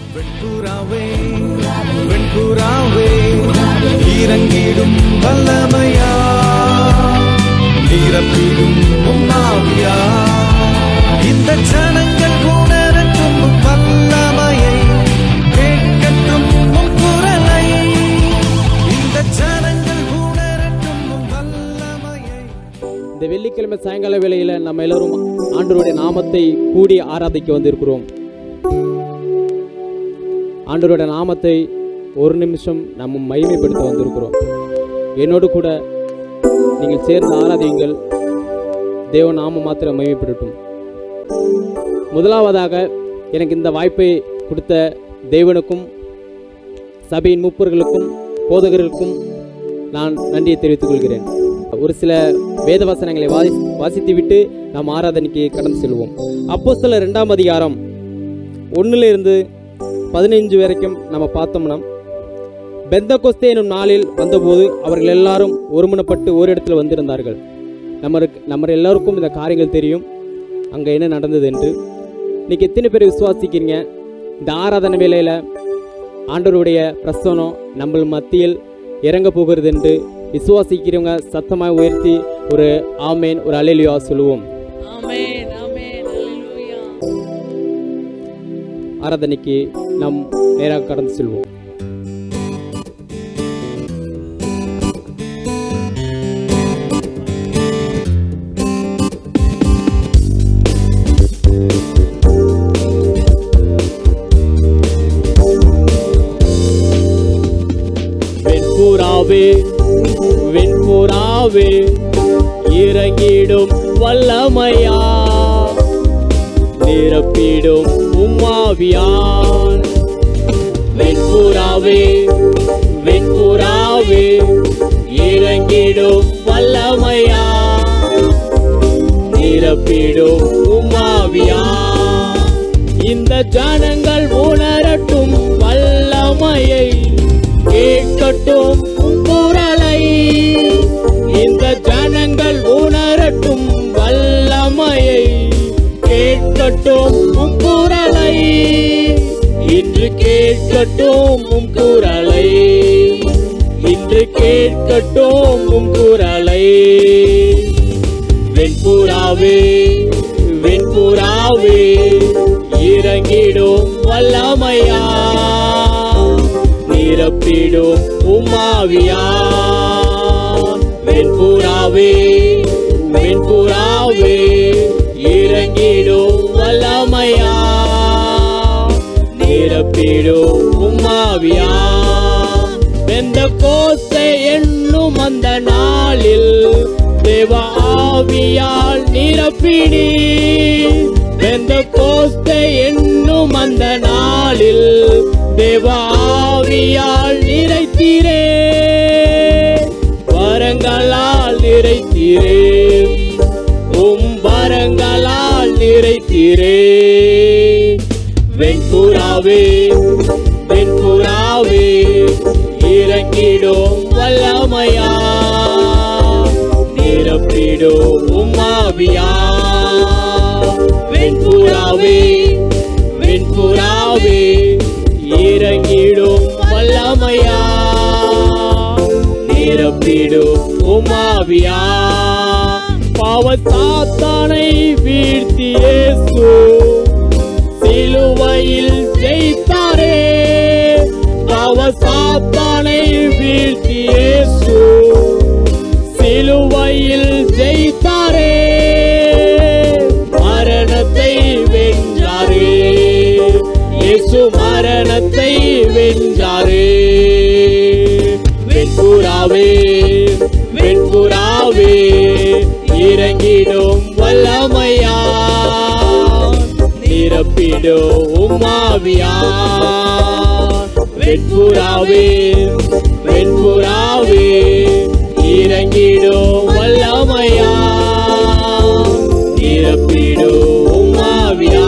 வெண்புறாவே வெண்புறாவே இறங்கிடும் வல்லமையா நிரப்பிடும் உம்மாவியா இந்த ஜனங்கள் உணரட்டும் வல்லமையை கேட்கட்டும் உம் குரலை இந்த ஜனங்கள் உணரட்டும் உம் வல்லமையை இந்த வெள்ளிக்கிழமை சாயங்கால வேளையில் நம்ம எல்லாரும் ஆண்டவருடைய நாமத்தை கூடி ஆராதிக்க வந்திருக்கிறோம் ஆண்டவருடைய நாமத்தை ஒரு நிமிஷம் நம்ம மகிமைப்படுத்த வந்திருக்கிறோம் என்னோடு கூட நீங்கள் சேர்ந்து ஆராதியுங்கள் தேவ நாமம் மாத்திரம் மகிமைப்படட்டும் முதலாவதாக எனக்கு இந்த வாய்ப்பை கொடுத்த தேவனுக்கும் சபையின் மூப்பர்களுக்கும் போதகர்களுக்கும் நான் நன்றியை தெரிவித்துக் கொள்கிறேன் ஒரு சில வேத வசனங்களை வாசி வாசித்துவிட்டு நாம் ஆராதனைக்கு கடந்து செல்வோம் அப்போ சில ரெண்டாம் அதிகாரம் ஒன்றுல இருந்து பதினைஞ்சு வரைக்கும் நம்ம பார்த்தோம்னா பெந்தகொஸ்தே எனும் நாளில் வந்தபோது அவர்கள் எல்லாரும் ஒருமனப்பட்டு ஒரு இடத்துல வந்திருந்தார்கள் நம்மளுக்கு நம்ம எல்லாருக்கும் இந்த காரியங்கள் தெரியும் அங்கே என்ன நடந்தது என்று இன்னைக்கு எத்தனை பேர் விசுவாசிக்கிறீங்க இந்த ஆராதனை வேளையில் ஆண்டவருடைய பிரசனம் நம்ம மத்தியில் இறங்க போகிறது என்று விசுவாசிக்கிறவங்க சத்தமாக உயர்த்தி ஒரு ஆமேன் ஒரு அலைலியா சொல்லுவோம் Amen. Amen. Hallelujah. ஆராதனைக்கு நாம் நேராக கடந்து செல்வோம் வெண்புறாவே வெண்புறாவே இறங்கிடும் வல்லமையா நிரப்பிடும் உம்மாவியான் வெண்புறாவே வெண்புறாவே இறங்கிடும் வல்லமையா நிரப்பிடும் உம்மாவியா இந்த ஜனங்கள் உணரட்டும் வல்லமையை கேட்கட்டும் உம் குரலை இந்த ஜனங்கள் உணரட்டும் வல்லமையை கேட்கட்டும் உம் குரலை இன்று கேட்கட்டும் உம் குரலை இன்று கேட்கட்டும் உம் குரலை வெண்புறாவே வெண்புறாவே இறங்கிடும் வல்லமையா நிரப்பிடும் உமாவியா வெண்புறாவே வெண்புறாவே இறங்கிடும் வல்லமையா நிரப்பிடும் உமாவியா வெந்த கோசை என்னும் அந்த நாளில் தேவ ஆவியால் நிரப்பினி வெந்த கோஸ்தை என்னும் அந்த நாளில் தேவ ஆவியால் நிறைத்தீரே வரங்களால் நிறைத்தீரே உம் வரங்களால் நிறைத்தீரே வெண்புறாவே வெண்புறாவே இறங்கிடும் வல்லமையா நிரப்பிடும் உமாவியா வெண்புறாவே வெண்புறாவே இறங்கிடும் வல்லமையா நிரப்பிடும் உமாவியா பாவ சாத்தானை வீழ்த்தி இயேசு சிலுவையில் ஜெயித்தாரே பாவ சாத்தானை வீழ்த்தி இயேசு சிலுவையில் ஜெயித்தாரே மரணத்தை வென்றாரே இயேசு மரணத்தை வென்றாரே வெண்புறாவே வெண்புறாவே இறங்கிடும் வல்லமையா நிரப்பிடும் உமாவியா வெண்புறாவே வெண்புறாவே இறங்கிடும் வல்லமையா நிரப்பிடும் உமாவியா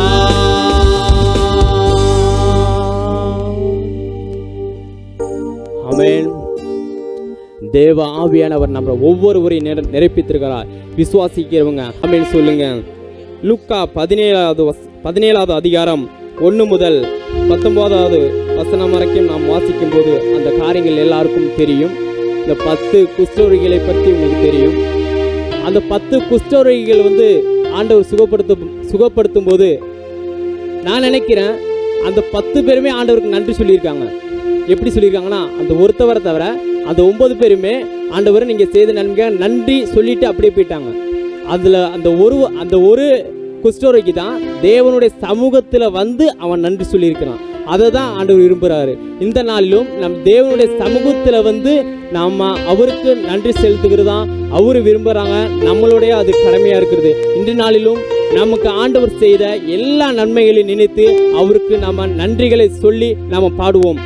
ஆமென் தேவ ஆவியானவர் நம்ம ஒவ்வொருவரையும் நிர நிரப்பித்திருக்கிறார் விசுவாசிக்கிறவங்க ஆமென் சொல்லுங்க லுக்கா பதினேழாவது வஸ்- பதினேழாவது அதிகாரம் ஒன்று முதல் பத்தொம்போதாவது வசனம் வரைக்கும் நாம் வாசிக்கும் போது அந்த காரியங்கள் எல்லாருக்கும் தெரியும் இந்த பத்து குஷ்டரோகிகளை பற்றி உங்களுக்கு தெரியும் அந்த பத்து குஷ்டரோகிகள் வந்து ஆண்டவர் சுகப்படுத்தும் சுகப்படுத்தும் போது நான் நினைக்கிறேன் அந்த பத்து பேருமே ஆண்டவருக்கு நன்றி சொல்லியிருக்காங்க எப்படி சொல்லியிருக்காங்கன்னா அந்த ஒருத்தவரை தவிர அந்த ஒன்பது பேருமே ஆண்டவரை நீங்கள் செய்த நன்மை நன்றி சொல்லிட்டு அப்படியே போயிட்டாங்க அதில் அந்த ஒரு அந்த ஒரு குஷ்டரோகி தான் தேவனுடைய சமூகத்தில் வந்து அவன் நன்றி சொல்லியிருக்கிறான் அதை தான் ஆண்டவர் விரும்புகிறாரு இந்த நாளிலும் நம் தேவனுடைய சமூகத்தில் வந்து நாம் அவருக்கு நன்றி செலுத்துகிறது தான் அவர் விரும்புகிறாங்க நம்மளுடைய அது கடமையாக இருக்கிறது இந்த நாளிலும் நமக்கு ஆண்டவர் செய்த எல்லா நன்மைகளையும் நினைத்து அவருக்கு நாம நன்றிகளை சொல்லி நாம பாடுவோம்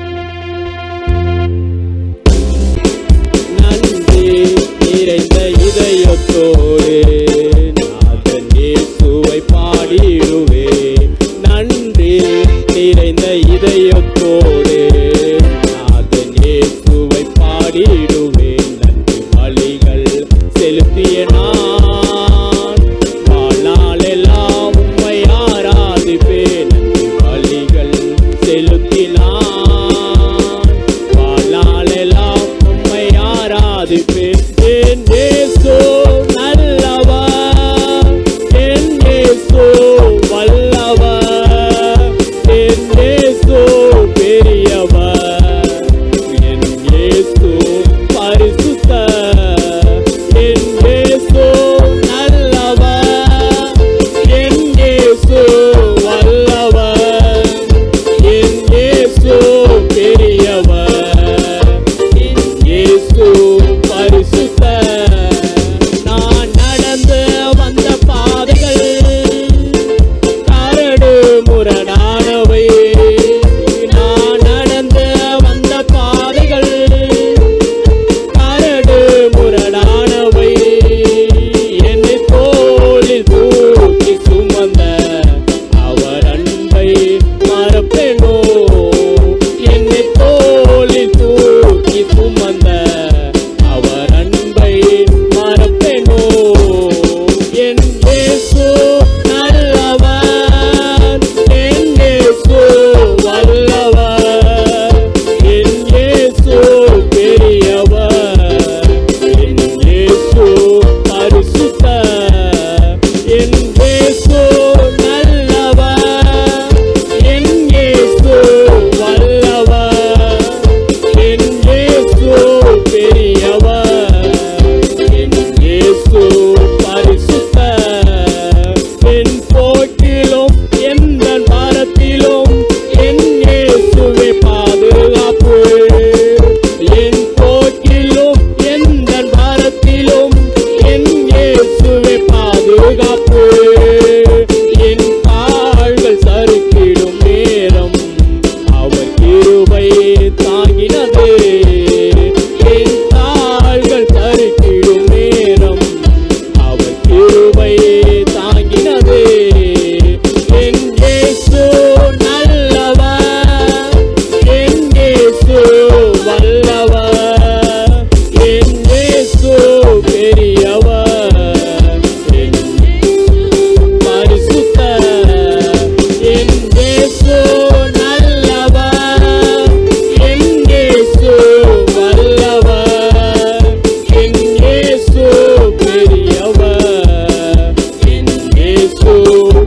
நன்றி நிறைந்த இதயத்தோடு நாதன் இயேசுவை பாடிடுவே நன்றி நிறைந்த இதயத்தோடு நாதன் இயேசுவை பாடிடுவே நன்றி பலிகள் செலுத்திய நான் வாழ்நாளெல்லாம் உம்மை ஆராதிப்பேன் நன்றி பலிகள் செலுத்தினான் வாழ்நாளெல்லாம் உம்மை ஆராதிப்பேன் என் இயேசு நல்லவர் என் இயேசு வல்லவர் என் இயேசு பெரியவர் என் இயேசு பரிசுத்தர் என் இயேசு நல்லவர் என் இயேசு வல்லவர் என் இயேசு பெரியவர் என் இயேசு பரிசுத்தர் நான் நடந்து வந்த பாதைகள் கரடு முரடானவை நான் நடந்து வந்த பாதைகள் கரடு முரடானவை என்னை தோளில் தூக்கி சுமந்த அவர் அன்பை மறப்பேனோ என்னை தோளில் தூக்கி சுமந்த அவர் அன்பை மறப்பேனோ என் இயேசு நல்லவர் என் இயேசு வல்லவர் என் இயேசு பெரியவர் என் இயேசு பரிசுத்தர் என் இயேசு நல்லவர் என் இயேசு வல்லவர் என் இயேசு பெரியவர் என் இயேசு பரிசுத்தர் என் போக்கிலும் எந்த மரத்திலும் என் இயேசுவே பாதுகாப்பு என் போக்கிலும் எந்த மரத்திலும் என் இயேசுவே பாதுகாப்பு என் கால்கள் சறுக்கிடும் நேரம் அவர் கிருபை தாங்கினது என் கால்கள் சறுக்கிடும் நேரம் அவர் கிருபை தாங்கினது என் இயேசு நல்லவர் என் இயேசு வல்லவர் என் இயேசு பெரியவர் என் பரிசுத்தர் என் இயேசு நல்லவர் என் இயேசு வல்லவர் என் இயேசு பெரியவர் என் இயேசு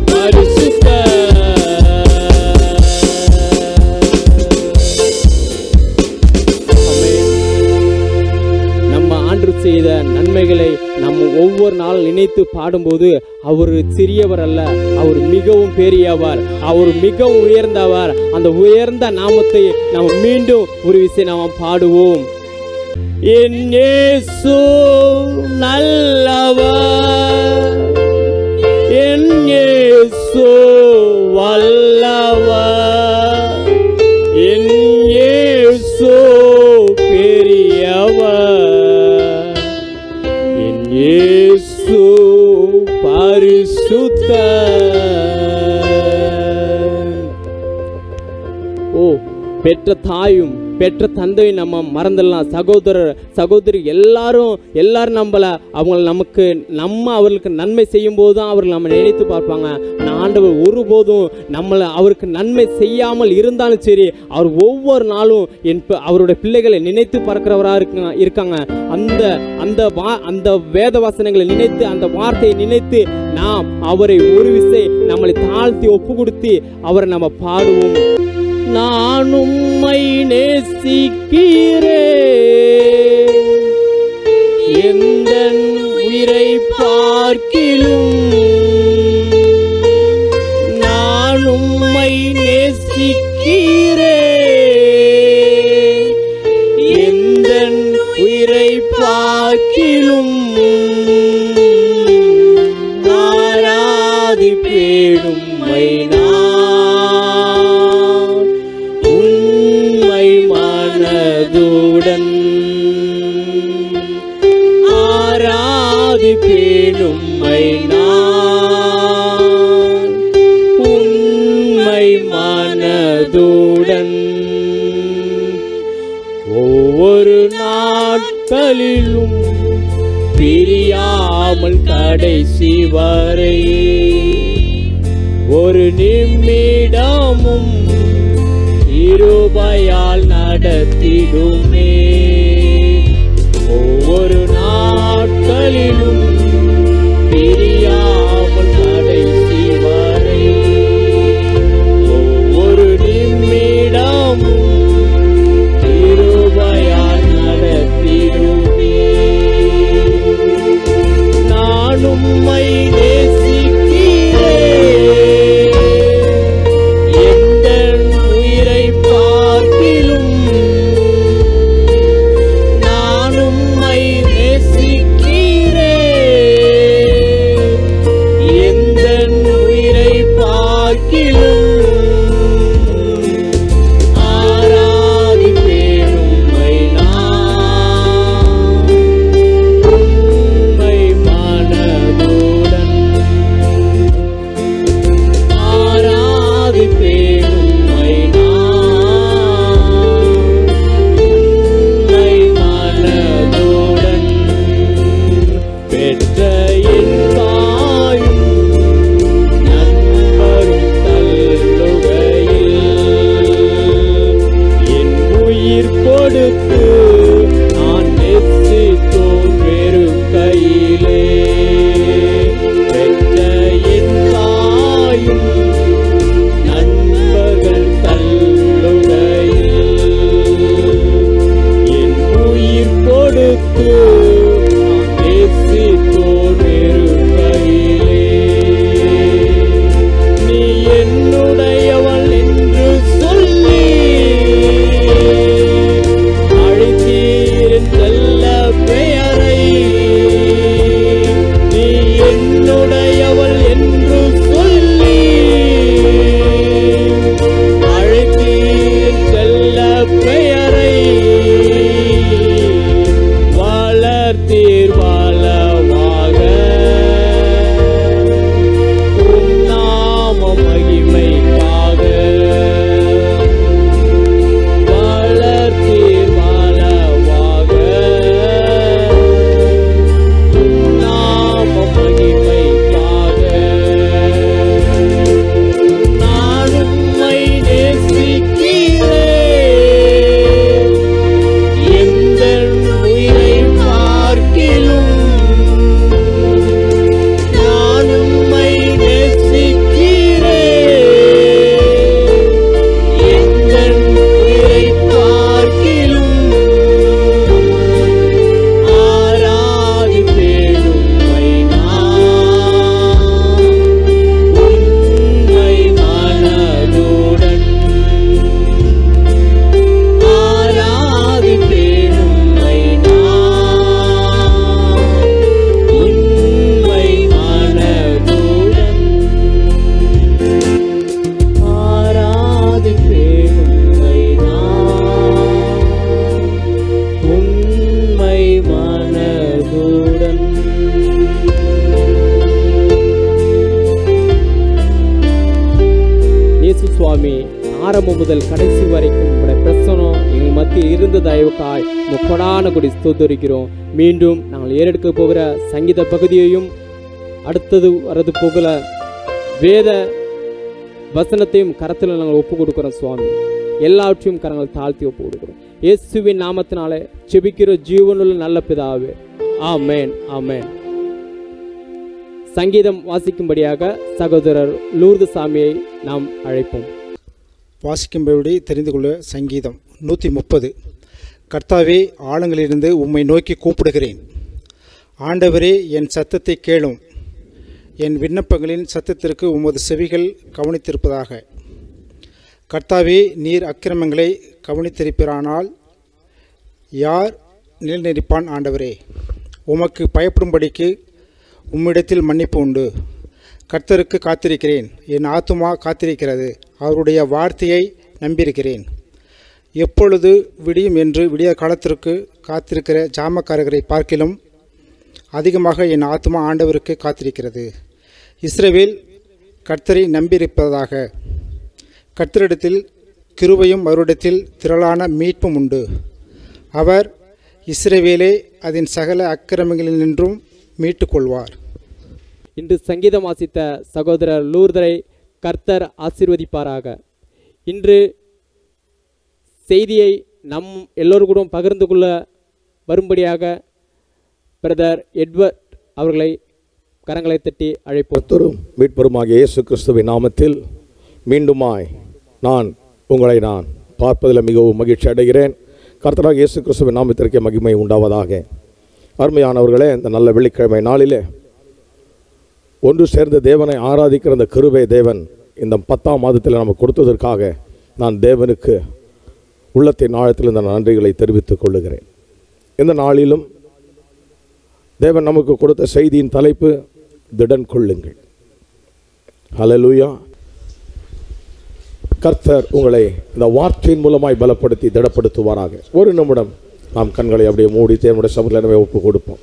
பரிசுத்தர் நம்ம ஆண்டு செய்த நன்மைகளை நம்ம ஒவ்வொரு நாள் நினைத்து பாடும்போது அவர் சிறியவர் அல்ல அவர் மிகவும் பெரியவர் அவர் மிகவும் உயர்ந்தவர் அந்த உயர்ந்த நாமத்தை நாம் மீண்டும் ஒரு விஷயம் நாம் பாடுவோம் என் இயேசு நல்லவர் என் இயேசு வல்லவர் என் இயேசு பெரியவர் என் இயேசு பரிசுத்தர் ஓ பெற்ற தாயும் பெற்ற தந்தையை நம்ம மறந்துடலாம் சகோதரர் சகோதரி எல்லாரும் எல்லாரும் நம்மள அவங்கள நமக்கு நம்ம அவர்களுக்கு நன்மை செய்யும் போது தான் அவர்கள் நம்ம நினைத்து பார்ப்பாங்க ஆனால் ஆண்டவர் ஒருபோதும் நம்மளை அவருக்கு நன்மை செய்யாமல் இருந்தாலும் சரி அவர் ஒவ்வொரு நாளும் என் பி- அவருடைய பிள்ளைகளை நினைத்து பார்க்கிறவராக இருக்காங்க இருக்காங்க அந்த அந்த வா அந்த வேத வசனங்களை நினைத்து அந்த வார்த்தையை நினைத்து நாம் அவரை ஒரு விசை நம்மளை தாழ்த்தி ஒப்பு கொடுத்து அவரை நம்ம பாடுவோம் நான் உம்மை நேசிக்கிறேன் எந்த உயிரை பார்க்கிலும் நான் உம்மை நேசிக்கிறேன் எந்த உயிரை பார்க்கிலும் ஆராதிப்பேடும் நான் உண்மை மனதுடன் ஆராதிப்பேனும் நான் உண்மை மனதுடன் ஒவ்வொரு நாட்களிலும் பிரியாமல் கடைசி வரை ஒரு நிமிடமும் இருபயால் நடத்திடுமே ஒவ்வொரு நாட்களிலும் பிரியாமல் கடைசி வரை ஒவ்வொரு நிமிடமும் கிருபையால் நடத்திடுமே. நான் உம்மை நேசிக்கிறேன். எந்தன் உயிரை பார்க்கிலும் நான் உம்மை நேசிக்கிறேன். ஆரம்பம் முதல் கடைசி வரைக்கும் உங்களுடைய பிரசனம் எங்கள் மத்தியில் இருந்த தயவுக்காய் முக்கொடான கொடி ஸ்தோத்தரிக்கிறோம் மீண்டும் நாங்கள் ஏறெடுக்க போகிற சங்கீத பகுதியையும் அடுத்தது வரது போகல வேத வசனத்தையும் கரத்தில் நாங்கள் ஒப்பு கொடுக்குறோம் சுவாமி எல்லாவற்றையும் கரங்கள் தாழ்த்தி ஒப்பு கொடுக்குறோம் இயேசுவின் நாமத்தினாலே செபிக்கிற ஜீவனுள்ள நல்ல பிதாவே ஆமேன் ஆமேன் சங்கீதம் வாசிக்கும்படியாக சகோதரர் லூர்து சாமியை நாம் அழைப்போம் வாசிக்கும்படி தெரிந்து கொள்ள சங்கீதம் நூற்றி முப்பது கர்த்தாவே ஆழங்களிலிருந்து உம்மை நோக்கி கூப்பிடுகிறேன் ஆண்டவரே என் சத்தத்தை கேளும் என் விண்ணப்பங்களின் சத்தத்திற்கு உமது செவிகள் கவனித்திருப்பதாக கர்த்தாவே நீர் அக்கிரமங்களை கவனித்திருப்பிறானால் யார் நிலைநிற்பான் ஆண்டவரே உமக்கு பயப்படும்படிக்கு உம்மிடத்தில் மன்னிப்பு உண்டு கர்த்தருக்கு காத்திருக்கிறேன் என் ஆத்துமா காத்திருக்கிறது அவருடைய வார்த்தையை நம்பியிருக்கிறேன் எப்பொழுது விடியும் என்று விடிய காலத்திற்கு காத்திருக்கிற ஜாமக்காரர்களை பார்க்கிலும் அதிகமாக என் ஆத்மா ஆண்டவருக்கு காத்திருக்கிறது இஸ்ரவேல் கர்த்தரை நம்பியிருப்பதாக கர்த்தரிடத்தில் கிருபையும் அவரிடத்தில் திரளான மீட்பும் உண்டு அவர் இஸ்ரவேலே அதன் சகல அக்கிரமங்களினின்றும் மீட்டுக் கொள்வார் இன்று சங்கீதம் வாசித்த சகோதரர் லூர்தரை கர்த்தர் ஆசீர்வதிப்பாராக இன்று செய்தியை நம் எல்லோரும் கூட பகிர்ந்து கொள்ள வரும்படியாக பிரதர் எட்வர்ட் அவர்களை கரங்களை தட்டி அழைப்போம் கர்த்தரும் மீட்பருமாகிய இயேசு கிறிஸ்துவின் நாமத்தில் மீண்டுமாய் நான் உங்களை நான் பார்ப்பதில் மிகவும் மகிழ்ச்சி அடைகிறேன் கர்த்தராக இயேசு கிறிஸ்துவின் நாமத்திற்கே மகிமை உண்டாவதாக அருமையானவர்களே இந்த நல்ல வெள்ளிக்கிழமை நாளிலே ஒன்று சேர்ந்த தேவனை ஆராதிக்கிற இந்த கிருபை தேவன் இந்த பத்தாம் மாதத்தில் நமக்கு கொடுத்ததற்காக நான் தேவனுக்கு உள்ளத்தின் ஆழத்தில் இந்த நன்றிகளை தெரிவித்துக் கொள்ளுகிறேன் இந்த நாளிலும் தேவன் நமக்கு கொடுத்த செய்தியின் தலைப்பு திடன் கொள்ளுங்கள் ஹalleluya கர்த்தர் உங்களை இந்த வார்த்தையின் மூலமாய் பலப்படுத்தி திடப்படுத்துவாராக ஒரு நிமிடம் நாம் கண்களை அப்படியே மூடி தேவனுடைய சமூகமே ஒப்பு கொடுப்போம்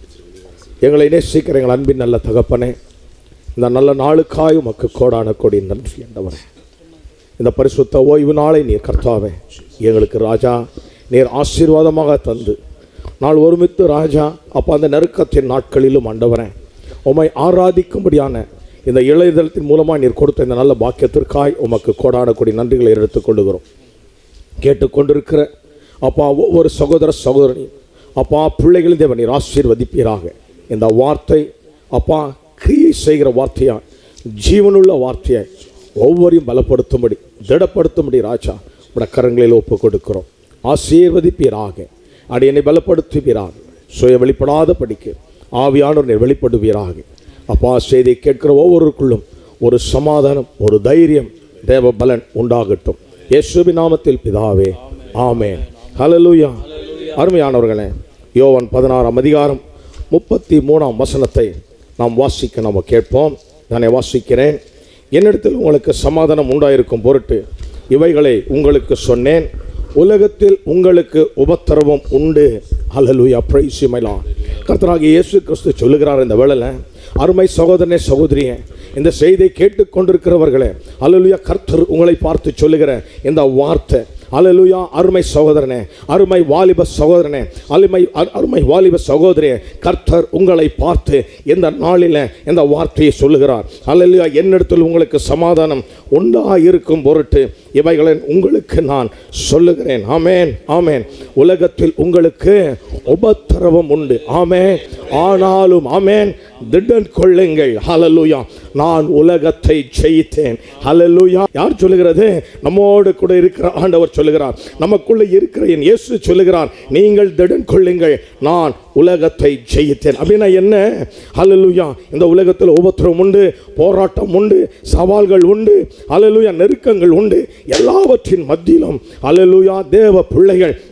எங்களை நேசிக்கிற எங்கள் அன்பின் நல்ல தகப்பனே இந்த நல்ல நாளுக்காய் உமக்கு கோடான கொடி நன்றி என்றவரே இந்த பரிசுத்த ஓய்வு நாளை நீர் கர்த்தாவே எங்களுக்கு ராஜா நீர் ஆசீர்வாதமாக தந்து நாள் ஒருமித்து ராஜா அப்போ அந்த நெருக்கத்தின் நாட்களிலும் ஆண்டவரே உம்மை ஆராதிக்கும்படியான இந்த இளையதளத்தின் மூலமாக நீர் கொடுத்த இந்த நல்ல பாக்கியத்திற்காய் உமக்கு கோடான கொடி நன்றிகளை எடுத்துக் கொள்ளுகிறோம் கேட்டுக்கொண்டிருக்கிற அப்பா ஒவ்வொரு சகோதர சகோதரனையும் அப்பா பிள்ளைகளின் தேவன் நீர் ஆசீர்வதிப்பீராக இந்த வார்த்தை அப்பா கிரியை செய்கிற வார்த்தையா ஜீவனுள்ள வார்த்தையாய் ஒவ்வொரையும் பலப்படுத்தும்படி திடப்படுத்தும்படி ராஜா உடைய கரங்களில் ஒப்பு கொடுக்கிறோம் ஆசீர்வதிப்பீராக அடியனை பலப்படுத்துவீராக சுய வெளிப்படாத படிக்க ஆவியானவர் நீர் வெளிப்படுவீராக அப்பா செய்தியை கேட்கிற ஒவ்வொருக்குள்ளும் ஒரு சமாதானம் ஒரு தைரியம் தேவ பலன் உண்டாகட்டும் இயேசுவின் நாமத்தில் பிதாவே ஆமென் ஹalleluya அருமையானவர்களே யோவான் பதினாறாம் அதிகாரம் முப்பத்தி மூணாம் வசனத்தை நாம் வாசிக்க நாம் கேட்போம் நானே வாசிக்கிறேன் என்னிடத்தில் உங்களுக்கு சமாதானம் உண்டாயிருக்கும் பொருட்டு இவைகளை உங்களுக்கு சொன்னேன் உலகத்தில் உங்களுக்கு உபத்திரவம் உண்டு ஹalleluya praise you my Lord கர்த்தராகிய இயேசு கிறிஸ்து சொல்லுகிறார் இந்த வேளையில் அருமை சகோதரனே சகோதரியே இந்த செய்தியை கேட்டுக்கொண்டிருக்கிறவர்களே அல்லலுயா கர்த்தர் உங்களை பார்த்து சொல்லுகிற இந்த வார்த்தை அல்லலுயா அருமை சகோதரனே அருமை வாலிப சகோதரனே அருமை அரு- அருமை வாலிப சகோதரியே கர்த்தர் உங்களை பார்த்து இந்த நாளில் இந்த வார்த்தையை சொல்லுகிறார் அல்லலுயா என்னிடத்தில் உங்களுக்கு சமாதானம் உண்டா இருக்கும் பொருட்டு இவைகளை உங்களுக்கு நான் சொல்லுகிறேன் ஆமேன் ஆமேன் உலகத்தில் உங்களுக்கு உபத்திரவம் உண்டு ஆமேன் ஆனாலும் ஆமேன் திடன் கொள்ளுங்கள் ஹalleluya நான் உலகத்தை ஜெயித்தேன் ஹalleluya யார் சொல்லுகிறது நம்மோடு கூட இருக்கிற ஆண்டவர் சொல்லுகிறார் நமக்குள்ள இருக்கிற என் இயேசு சொல்லுகிறார் நீங்கள் திடன் கொள்ளுங்கள் நான் உலகத்தை ஜெயித்தேன் அப்படின்னா என்ன ஹalleluya இந்த உலகத்தில் உபத்திரம் உண்டு போராட்டம் உண்டு சவால்கள் உண்டு ஹalleluya நெருக்கங்கள் உண்டு எல்லாவற்றின் மத்தியிலும் ஹalleluya தேவ பிள்ளைகள்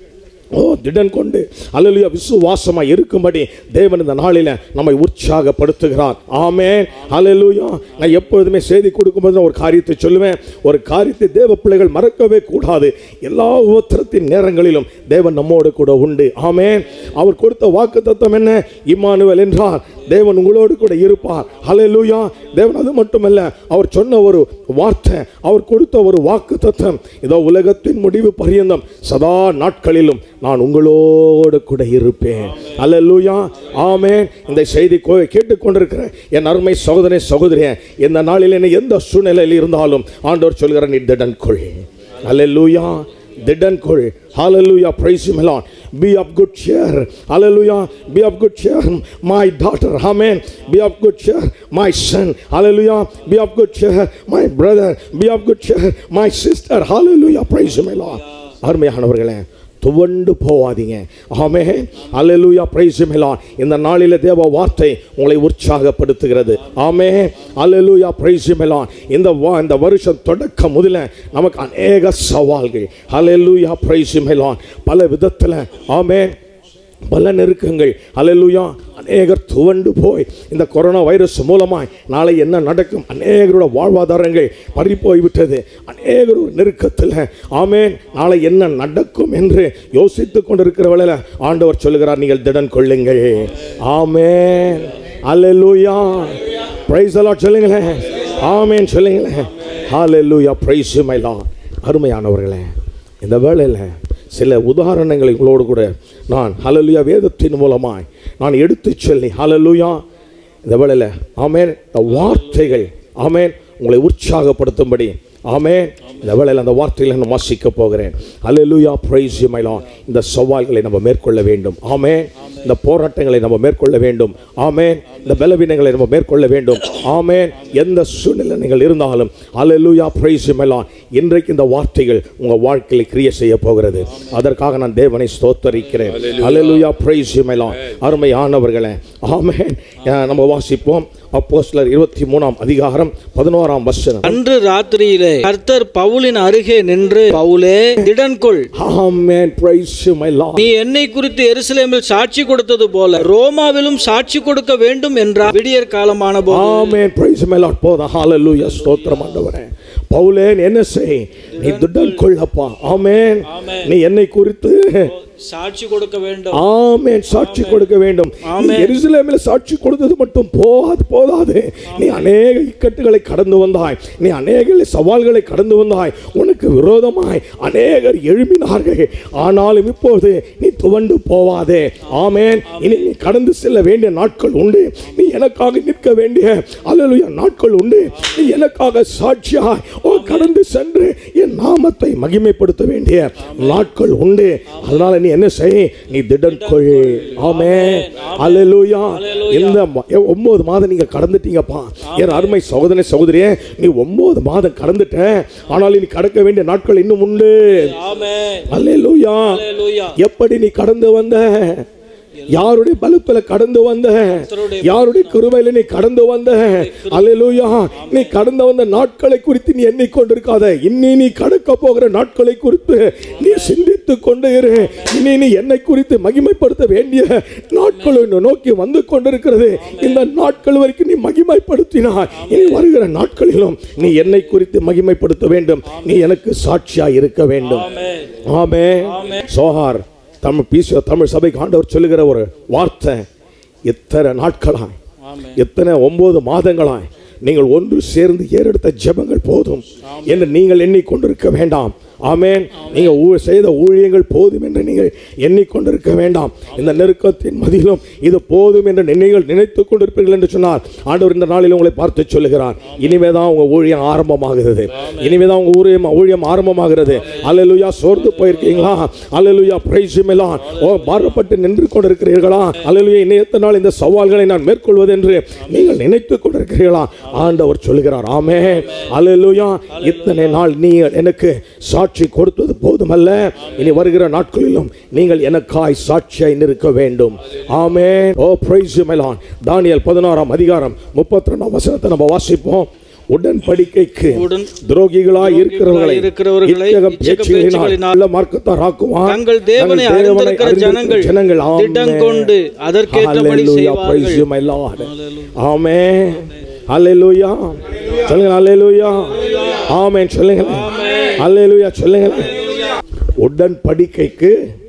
ஓ திடன் கொண்டு அல்லலுயா விசுவாசமா இருக்கும்படி தேவன் இந்த நாளில நம்மை உற்சாகப்படுத்துகிறார் ஆமென் அல்லேலூயா நான் எப்பொழுதுமே செய்தி கொடுக்கும்போது நான் ஒரு காரியத்தை சொல்லுவேன் ஒரு காரியத்தை தேவ பிள்ளைகள் மறக்கவே கூடாது எல்லா உபத்திரத்தின் நேரங்களிலும் தேவன் நம்மோடு கூட உண்டு ஆமென் அவர் கொடுத்த வாக்கு தத்துவம் என்ன இம்மானுவேல் என்றார் தேவன் உங்களோடு கூட இருப்பார் ஹalleluya தேவன் அது மட்டுமல்ல அவர் சொன்ன ஒரு வார்த்தை அவர் கொடுத்த ஒரு வாக்கு தத்துவம் இதோ உலகத்தின் முடிவு பரியந்தம் சதா நாட்களிலும் நான் உங்களோடு கூட இருப்பேன் ஹalleluya ஆமென் இந்த செய்தி கோ- கேட்டுக்கொண்டிருக்கிற என் அருமை சகோதரனே சகோதரியே இந்த நாளில் என்ன எந்த சூழ்நிலையில் இருந்தாலும் ஆண்டவர் சொல்கிற நீ திடன் கொள் ஹalleluya திடன் கொள் hallelujah praise him lord be of good cheer hallelujah be of good cheer my daughter amen be of good cheer my son hallelujah be of good cheer my brother be of good cheer my sister hallelujah praise him lord அருமையானவர்களே துவண்டு போவாதீங்க ஆமே அல்லேலூயா price Milan இந்த நாளில தேவ வார்த்தை உங்களை உற்சாகப்படுத்துகிறது ஆமே அல்லேலூயா price Milan இந்த வா- இந்த வருஷம் தொடக்கம் முதல்ல நமக்கு அநேக சவால்கள் அல்லேலூயா பிரைஸ் மிலான் பல விதத்தில் ஆமே பல நெருக்கங்கள் அல்லேலூயா அநேகர் துவண்டு போய் இந்த கொரோனா வைரஸ் மூலமாய் நாளை என்ன நடக்கும் அநேகரோட வாழ்வாதாரங்கள் பறி போய்விட்டது அநேகர் ஒரு நெருக்கத்தில் ஆமேன் நாளை என்ன நடக்கும் என்று யோசித்து கொண்டிருக்கிறவள ஆண்டவர் சொல்லுகிறார் நீங்கள் திடன் கொள்ளுங்கள் ஆமேன் அல்லேலூயா பிரைஸ் எல்லாம் சொல்லுங்களேன் ஆமேன் சொல்லுங்களேன் ஹalleluya பிரைஸ் மை லார்ட் அருமையானவர்களே இந்த வேளையில் சில உதாரணங்களை உங்களோடு கூட நான் ஹalleluya வேதத்தின் மூலமாய் நான் எடுத்துச் சொல்லி ஹalleluya இந்த வேளையில் ஆமென் இந்த வார்த்தைகள் ஆமென் உங்களை உற்சாகப்படுத்தும்படி ஆமென் இந்த வேளையில் அந்த வார்த்தைகளை நான் வாசிக்க போகிறேன் ஹalleluya praise you my lord இந்த சவால்களை நம்ம மேற்கொள்ள வேண்டும் ஆமென் இந்த போராட்டங்களை நம்ம மேற்கொள்ள வேண்டும் ஆமென் இந்த பலவீனங்களை நம்ம மேற்கொள்ள வேண்டும் ஆமென் எந்த சூழ்நிலை நீங்கள் இருந்தாலும் ஹalleluya praise you my lord இன்றைக்கு இந்த வார்த்தைகள் உங்க வாழ்க்கையில் கிரியை செய்ய போகிறது அதற்காக நான் தேவனை ஸ்தோத்தரிக்கிறேன் ஹalleluya praise you my lord அருமையானவர்களே ஆமென் அஹ் நம்ம வாசிப்போம் அப்போஸ்தலர் இருபத்தி மூணாம் அதிகாரம் பதினோராம் வசனம் அன்று ராத்திரியிலே கர்த்தர் பவுலின் அருகே நின்று பவுலே திடன்கொள் ஆமென் praise you my lord நீ என்னை குறித்து எருசலேமில் சாட்சி கொடுத்தது போல ரோமாவிலும் சாட்சி கொடுக்க வேண்டும் என்றார் விடியற் காலமான போது ஆமென் praise my lord போதும் ஹalleluya ஸ்தோத்திரம் ஆண்டவரே பவுலே நீ என்ன செய் நீ திடன் கொள்ளப்பா ஆமென் நீ என்னை குறித்து சாட்சி கொடுக்க வேண்டும் ஆமென் சாட்சி கொடுக்க வேண்டும் நீ எருசலேமில் சாட்சி கொடுத்தது மட்டும் போகாது போதாது நீ அநேக இக்கட்டுகளை கடந்து வந்தாய் நீ அநேக சவால்களை கடந்து வந்தாய் உனக்கு விரோதமாய் அநேகர் எழுப்பினார்கள் ஆனாலும் இப்போது நீ துவண்டு போவாதே ஆமென் இனி நீ கடந்து செல்ல வேண்டிய நாட்கள் உண்டு நீ எனக்காக நிற்க வேண்டிய அல்லேலூயா நாட்கள் உண்டு நீ எனக்காக சாட்சியாய் ஓ கடந்து சென்று என் நாமத்தை மகிமைப்படுத்த வேண்டிய நாட்கள் உண்டு அதனால நீ என்ன செய் நீ திடன் கொள் ஆமே அல்லேலூயா இந்த ம- எ- ஒன்பது மாதம் நீங்க கடந்துட்டீங்கப்பா என் அருமை சகோதரனே சகோதரியே நீ ஒன்பது மாதம் கடந்துட்ட ஆனால் நீ கடக்க வேண்டிய நாட்கள் இன்னும் உண்டு ஆமென் அல்லேலூயா அல்லேலூயா எப்படி நீ கடந்து வந்த யாருடைய பலத்துல கடந்து வந்த யாருடைய கிருபையில நீ கடந்து வந்த அல்லேலூயா நீ கடந்து வந்த நாட்களை குறித்து நீ எண்ணிக்கொண்டிருக்காத இன்னி நீ கடக்க போகிற நாட்களை குறித்து நீ சிந்தித்து கொண்டு இரு இனி நீ என்னை குறித்து மகிமைப்படுத்த வேண்டிய நாட்கள் உன்னை நோக்கி வந்து கொண்டிருக்கிறது இந்த நாட்கள் வரைக்கும் நீ மகிமைப்படுத்தினாய் இனி வருகிற நாட்களிலும் நீ என்னை குறித்து மகிமைப்படுத்த வேண்டும் நீ எனக்கு சாட்சியா இருக்க வேண்டும் ஆமே சோஹார் தமிழ் பீச தமிழ் சபைக்கு ஆண்டவர் சொல்லுகிற ஒரு வார்த்தை எத்தனை நாட்களாய் எத்தனை ஒன்பது மாதங்களாய் நீங்கள் ஒன்று சேர்ந்து ஏறெடுத்த ஜெபங்கள் போதும் என்று நீங்கள் எண்ணிக்கொண்டிருக்க வேண்டாம் ஆமென் நீங்க ஊ- செய்த ஊழியங்கள் போதும் என்று நீங்கள் எண்ணிக்கொண்டிருக்க வேண்டாம் இந்த நெருக்கத்தின் மதியிலும் இது போதும் என்று நீங்கள் நினைத்துக் கொண்டிருப்பீர்கள் என்று சொன்னார் ஆண்டவர் இந்த நாளில் உங்களை பார்த்து சொல்லுகிறார் இனிமே தான் உங்க ஊழியம் ஆரம்பமாகிறது இனிமே தான் உங்க ஊழியம் ஊழியம் ஆரம்பமாகிறது அல்லேலூயா சோர்ந்து போயிருக்கீங்களா அல்லேலூயா பிரைஸ் மிலான் ஓ பாரப்பட்டு நின்று கொண்டிருக்கிறீர்களா அல்லேலூயா இன்னும் எத்தனை நாள் இந்த சவால்களை நான் மேற்கொள்வது என்று நீங்கள் நினைத்துக் கொண்டிருக்கிறீர்களா ஆண்டவர் சொல்லுகிறார் ஆமே அல்லேலூயா இத்தனை நாள் நீ எனக்கு சாட்சி கொடுத்தது போதுமல்ல இனி வருகிற நாட்களிலும் நீங்கள் எனக்காய் சாட்சியாய் நிற்க வேண்டும் ஆமே ஓ பிரைஸ் மிலான் தானியல் பதினாறாம் அதிகாரம் முப்பத்தி ரெண்டாம் வசனத்தை நம்ம வாசிப்போம் உடன்படிக்கைக்கு உடன் துரோகிகளாய் இருக்கிறவர்களை இருக்கிறவர்களை இச்சக இச்சக பேச்சுகளினால் பேச்சுகளினால் நல்ல மார்க்கத்தாராக்குவான் தங்கள் தேவனை தங்கள் தேவனை அறிந்திருக்கிற அறிந்திருக்கிற ஜனங்கள் ஜனங்கள் திடம் ஆமென். கொண்டு அதற்கேற்றபடி Hallelujah. Praise செய்வார்கள் you, my Lord. Amen. Hallelujah. சொல்லுங்க Hallelujah. Amen. சொல்லுங்க Hallelujah. சொல்லுங்க உடன்படிக்கைக்கு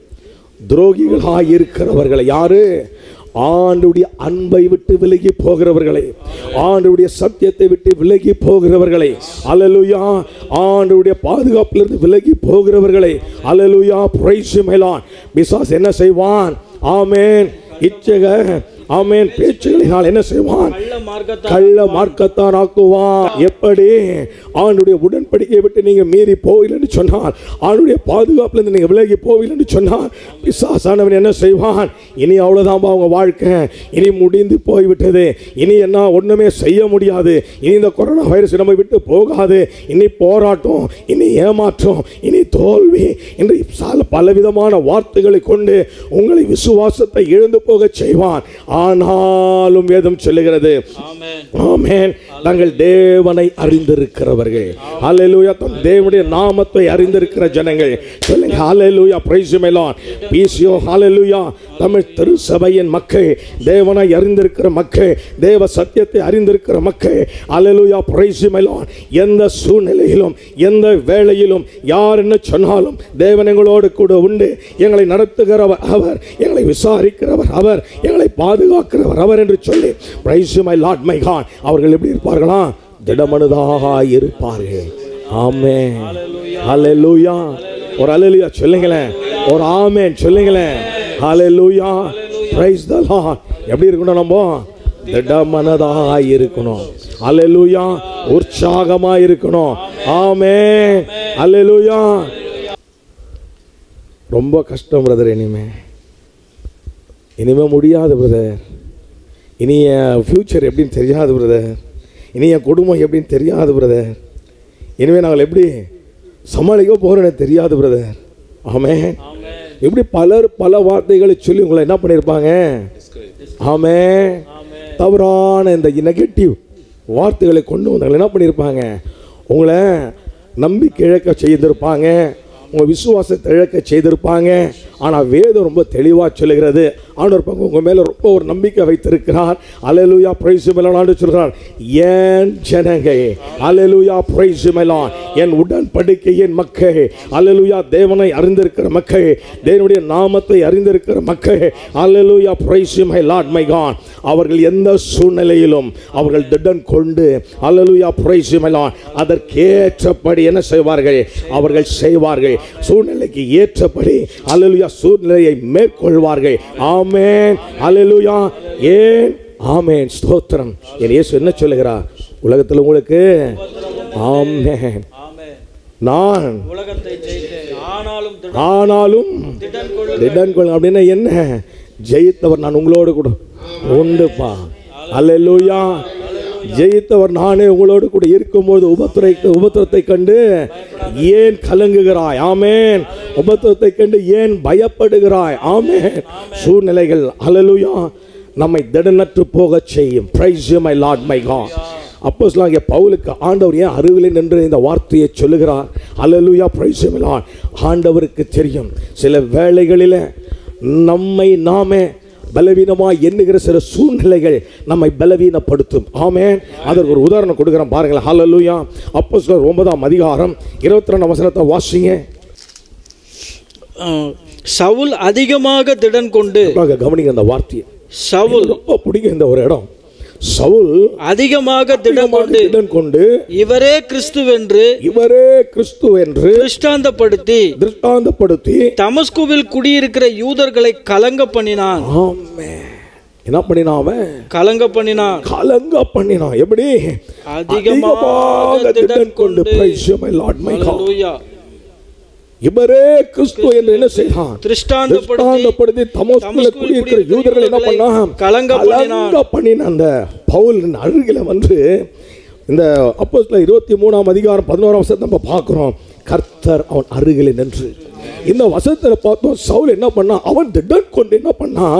துரோகிகளாய் இருக்கிறவர்களை யாரு ஆண்டுடைய அன்பை விட்டு விலகி போகிறவர்களை ஆண்டுடைய சத்தியத்தை விட்டு விலகி போகிறவர்களை அல்லேலூயா ஆண்டுடைய பாதுகாப்பிலிருந்து விலகி போகிறவர்களை அல்லேலூயா பிரைஸ் மேலான் பிசாஸ் என்ன செய்வான் ஆமென் இச்சக ஆமென் பேச்சுகளினால் என்ன செய்வான் கள்ள மார்க்கத்தார் கள்ள மார்க்கத்தான் ஆக்குவான் எப்படி ஆண்டுடைய உடன்படிக்கையை விட்டு நீங்க மீறி போகலன்னு சொன்னால் ஆண்டுடைய பாதுகாப்புல இருந்து நீங்க விலகி போகலன்னு சொன்னால் பிசாசானவன் என்ன செய்வான் இனி அவ்வளவுதான்பா அவங்க வாழ்க்கை இனி முடிந்து போய்விட்டது இனி என்ன ஒண்ணுமே செய்ய முடியாது இனி இந்த கொரோனா வைரஸ் நம்ம விட்டு போகாது இனி போராட்டம் இனி ஏமாற்றம் இனி தோல்வி என்று சால பலவிதமான வார்த்தைகளை கொண்டு உங்களை விசுவாசத்தை இழந்து போக செய்வான் ஆனாலும் வேதம் சொல்லுகிறது ஆமென் தங்கள் தேவனை அறிந்திருக்கிறவர்கள் ஹalleluya தம் தேவனுடைய நாமத்தை அறிந்திருக்கிற ஜனங்கள் சொல்லுங்க ஹalleluya praise him Lord பீசியோ ஹalleluya தமிழ் திருச்சபையின் மக்கள் தேவனை அறிந்திருக்கிற மக்கள் தேவ சத்தியத்தை அறிந்திருக்கிற மக்கள் ஹalleluya praise him Lord எந்த சூழ்நிலையிலும் எந்த வேளையிலும் யார் என்ன சொன்னாலும் தேவன் எங்களோடு கூட உண்டு எங்களை நடத்துகிறவர் அவர் எங்களை விசாரிக்கிறவர் அவர் எங்களை பாதுகாக்கிறவர் அவர் என்று சொல்லி praise my Lord my God அவர்கள் எப்படி இருப்பார்களா திடமனதாக இருப்பார்கள் ஆமே ஹalleluya ஒரு அல்லேலூயா சொல்லுங்களேன் ஒரு ஆமென் சொல்லுங்களேன் ஹalleluya பிரைஸ் தி லார்ட் எப்படி இருக்கணும் நம்ம திடமனதாக இருக்கணும் அல்லேலூயா உற்சாகமா இருக்கணும் ஆமே அல்லேலூயா ரொம்ப கஷ்டம் பிரதர் இனிமே இனிமே முடியாது பிரதர் இனி என் ஃப்யூச்சர் எப்படின்னு தெரியாது பிரதர் இனி என் குடும்பம் எப்படின்னு தெரியாது பிரதர் இனிமே நாங்கள் எப்படி சமாளிக்க போகிறோன்னு தெரியாது பிரதர் ஆமே இப்படி பலர் பல வார்த்தைகளை சொல்லி உங்களை என்ன பண்ணியிருப்பாங்க ஆமே தவறான இந்த நெகட்டிவ் வார்த்தைகளை கொண்டு வந்தவங்களை என்ன பண்ணியிருப்பாங்க உங்களை நம்பிக்கை இழக்க செய்திருப்பாங்க உங்கள் விசுவாசத்தை இழக்க செய்திருப்பாங்க ஆனால் வேதம் ரொம்ப தெளிவாக சொல்லுகிறது ஆண்டவர் பக்கம் உங்கள் மேலே ரொம்ப ஒரு நம்பிக்கை வைத்திருக்கிறார் அலலுயா பிரைஸ் மேலாண்டு சொல்கிறார் ஏன் ஜனங்கள் அலலுயா பிரைஸ் மேலான் என் உடன்படிக்கையின் மக்கள் அலலுயா தேவனை அறிந்திருக்கிற மக்கள் தேவனுடைய நாமத்தை அறிந்திருக்கிற மக்கள் அலலுயா price my Lord my God அவர்கள் எந்த சூழ்நிலையிலும் அவர்கள் திடன் கொண்டு அலலுயா பிரைஸ் மை லார்ட் அதற்கேற்றபடி என்ன செய்வார்கள் அவர்கள் செய்வார்கள் சூழ்நிலைக்கு ஏற்றபடி அலலுயா சூழ்நிலையை மேற்கொள்வார்கள் ஆமென் அலலுயா ஏன் ஆமென் ஸ்தோத்திரம் என் இயேசு என்ன சொல்லுகிறார் உலகத்தில் உங்களுக்கு ஆமென் நான் உலகத்தை ஜெயித்தேன் ஆனாலும் திட- ஆனாலும் திடன் கொள்ளுங்கள். திடன் கொள் அப்படின்னா என்ன ஜெயித்தவர் நான் உங்களோடு கூட உண்டுப்பா அல்லேலூயா ஜெயித்தவர் நானே உங்களோடு கூட இருக்கும்போது உபத்திரை உபத்திரத்தை கண்டு ஏன் கலங்குகிறாய் ஆமேன் உபத்திரத்தை கண்டு ஏன் பயப்படுகிறாய் ஆமேன் சூழ்நிலைகள் அல்லேலூயா நம்மை திடனற்று போகச் செய்யும் praise my Lord my God அப்போ சொல்லாங்க பவுலுக்கு ஆண்டவர் ஏன் அருகிலே நின்று இந்த வார்த்தையை சொல்லுகிறார் அல்லேலூயா பிரைஸ் லார்ட் ஆண்டவருக்கு தெரியும் சில வேளைகளில் நம்மை நாமே பலவீனமாய் எண்ணுகிற சில சூழ்நிலைகள் நம்மை பலவீனப்படுத்தும் ஆமென் அதற்கு ஒரு உதாரணம் கொடுக்குறேன் பாருங்களேன் ஹalleluya அப்போ சிலர் ஒன்பதாம் அதிகாரம் இருபத்தி ரெண்டாம் வசனத்தை வாசிங்க அஹ், சவுல் அதிகமாக திடன் கொண்டு பாருங்க, கவனிங்க அந்த வார்த்தையை சவுல் ரொம்ப பிடிக்கும் இந்த ஒரு இடம் சவுல் அதிகமாக திடன் கொண்டு திடன் கொண்டு இவரே கிறிஸ்துவென்று இவரே கிறிஸ்து என்று திருஷ்டாந்தப்படுத்தி திருஷ்டாந்தப்படுத்தி தமஸ்குவில் குடியிருக்கிற யூதர்களை கலங்க பண்ணினான் ஆமே என்ன பண்ணினான் அவன் கலங்க பண்ணினான் கலங்க பண்ணினான் எப்படி அதிகமாக திடன் கொண்டு praise you, my Lord, my God. ஹalleluya. இவரே கிறிஸ்து என்று என்ன செய்தான் திருஷ்டாந்தப்படுத்தி திருஷ்டாந்தப்படுத்தி தமஸ்குல தமஸ்குவில் குடியிருக்கிற குடியிருக்கிற யூதர்கள் என்ன யூதர்களை பண்ணான் கலங்க பண்ணினான். கலங்க பண்ணின அந்த பவுலின் அருகில வந்து இந்த அப்போஸ்தலர் இருபத்தி மூணாம் அதிகாரம் பதினோராம் வசனத்தை நம்ம பார்க்கிறோம் கர்த்தர் அவன் அருகிலே நின்று இந்த வசனத்தில் பார்த்தோம் சவுல் என்ன பண்ணான் அவன் திடன் கொண்டு என்ன பண்ணான்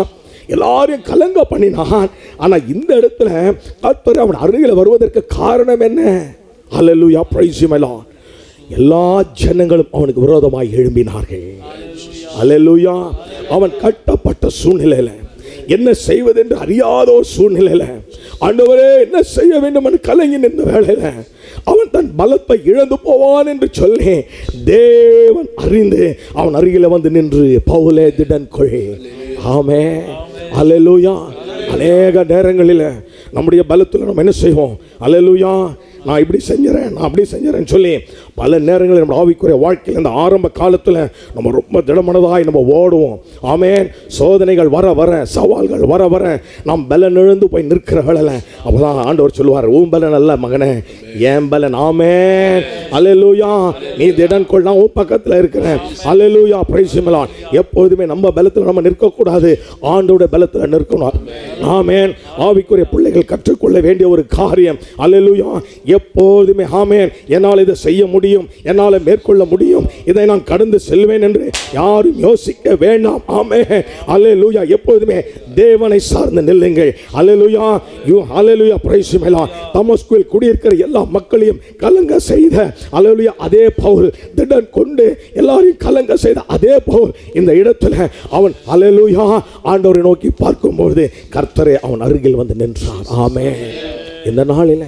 எல்லாரையும் கலங்க பண்ணினான் ஆனா இந்த இடத்துல கர்த்தர் அவன் அருகில் வருவதற்கு காரணம் என்ன அல்லேலூயா பிரைஸ் எல்லா ஜனங்களும் அவனுக்கு விரோதமாய் எழும்பினார்கள் அல்லேலூயா அவன் கட்டப்பட்ட சூழ்நிலையில என்ன செய்வது என்று அறியாத ஒரு சூழ்நிலையில ஆண்டவரே என்ன செய்ய வேண்டும் என்று கலங்கி நின்ற வேளையில அவன் தன் பலத்தை இழந்து போவான் என்று சொல்லி தேவன் அறிந்து அவன் அருகில வந்து நின்று பவுலே திடன் கொழி ஆமே அல்லேலூயா அநேக நேரங்களில் நம்முடைய பலத்தில் நம்ம என்ன செய்வோம் அல்லேலூயா நான் இப்படி செஞ்சுறேன் நான் அப்படி செஞ்சுறேன்னு சொல்லி பல நேரங்களில் நம்ம ஆவிக்குரிய வாழ்க்கையில் இந்த ஆரம்ப காலத்தில் நம்ம ரொம்ப திடமனதாய் நம்ம ஓடுவோம் ஆமேன் சோதனைகள் வர வர சவால்கள் வர வர நாம் பலன் இழந்து போய் நிற்கிற வேளையில் அப்போதான் ஆண்டவர் சொல்லுவார் உன் பலன் அல்ல மகனே என் பலன் ஆமேன் அல்லேலூயா நீ திடன் கொள் நான் உன் பக்கத்தில் இருக்கிறேன் அல்லேலூயா பிரைசிமலான் எப்பொழுதுமே நம்ம பலத்தில் நம்ம நிற்கக்கூடாது ஆண்டோட பலத்தில் நிற்கணும் ஆமேன் ஆவிக்குரிய பிள்ளைகள் கற்றுக்கொள்ள வேண்டிய ஒரு காரியம் அல்லேலூயா எப்போதுமே ஆமேன் என்னால் இதை செய்ய முடியும் என்னால் மேற்கொள்ள முடியும் இதை நான் கடந்து செல்வேன் என்று யாரும் யோசிக்க வேண்டாம் ஆமே அல்லேலூயா எப்போதுமே தேவனை சார்ந்து நில்லுங்கள் அல்லேலூயா யூ அல்லேலூயா பிரைசிமலா தமஸ்குவில் குடியிருக்கிற எல்லா மக்களையும் கலங்க செய்த அல்லேலூயா அதே பவுல் திடன் கொண்டு எல்லாரையும் கலங்க செய்த அதே பவுல் இந்த இடத்துல அவன் அல்லேலூயா ஆண்டவரை நோக்கி பார்க்கும்போது கர்த்தரே அவன் அருகில் வந்து நின்றார் ஆமே இந்த நாளில்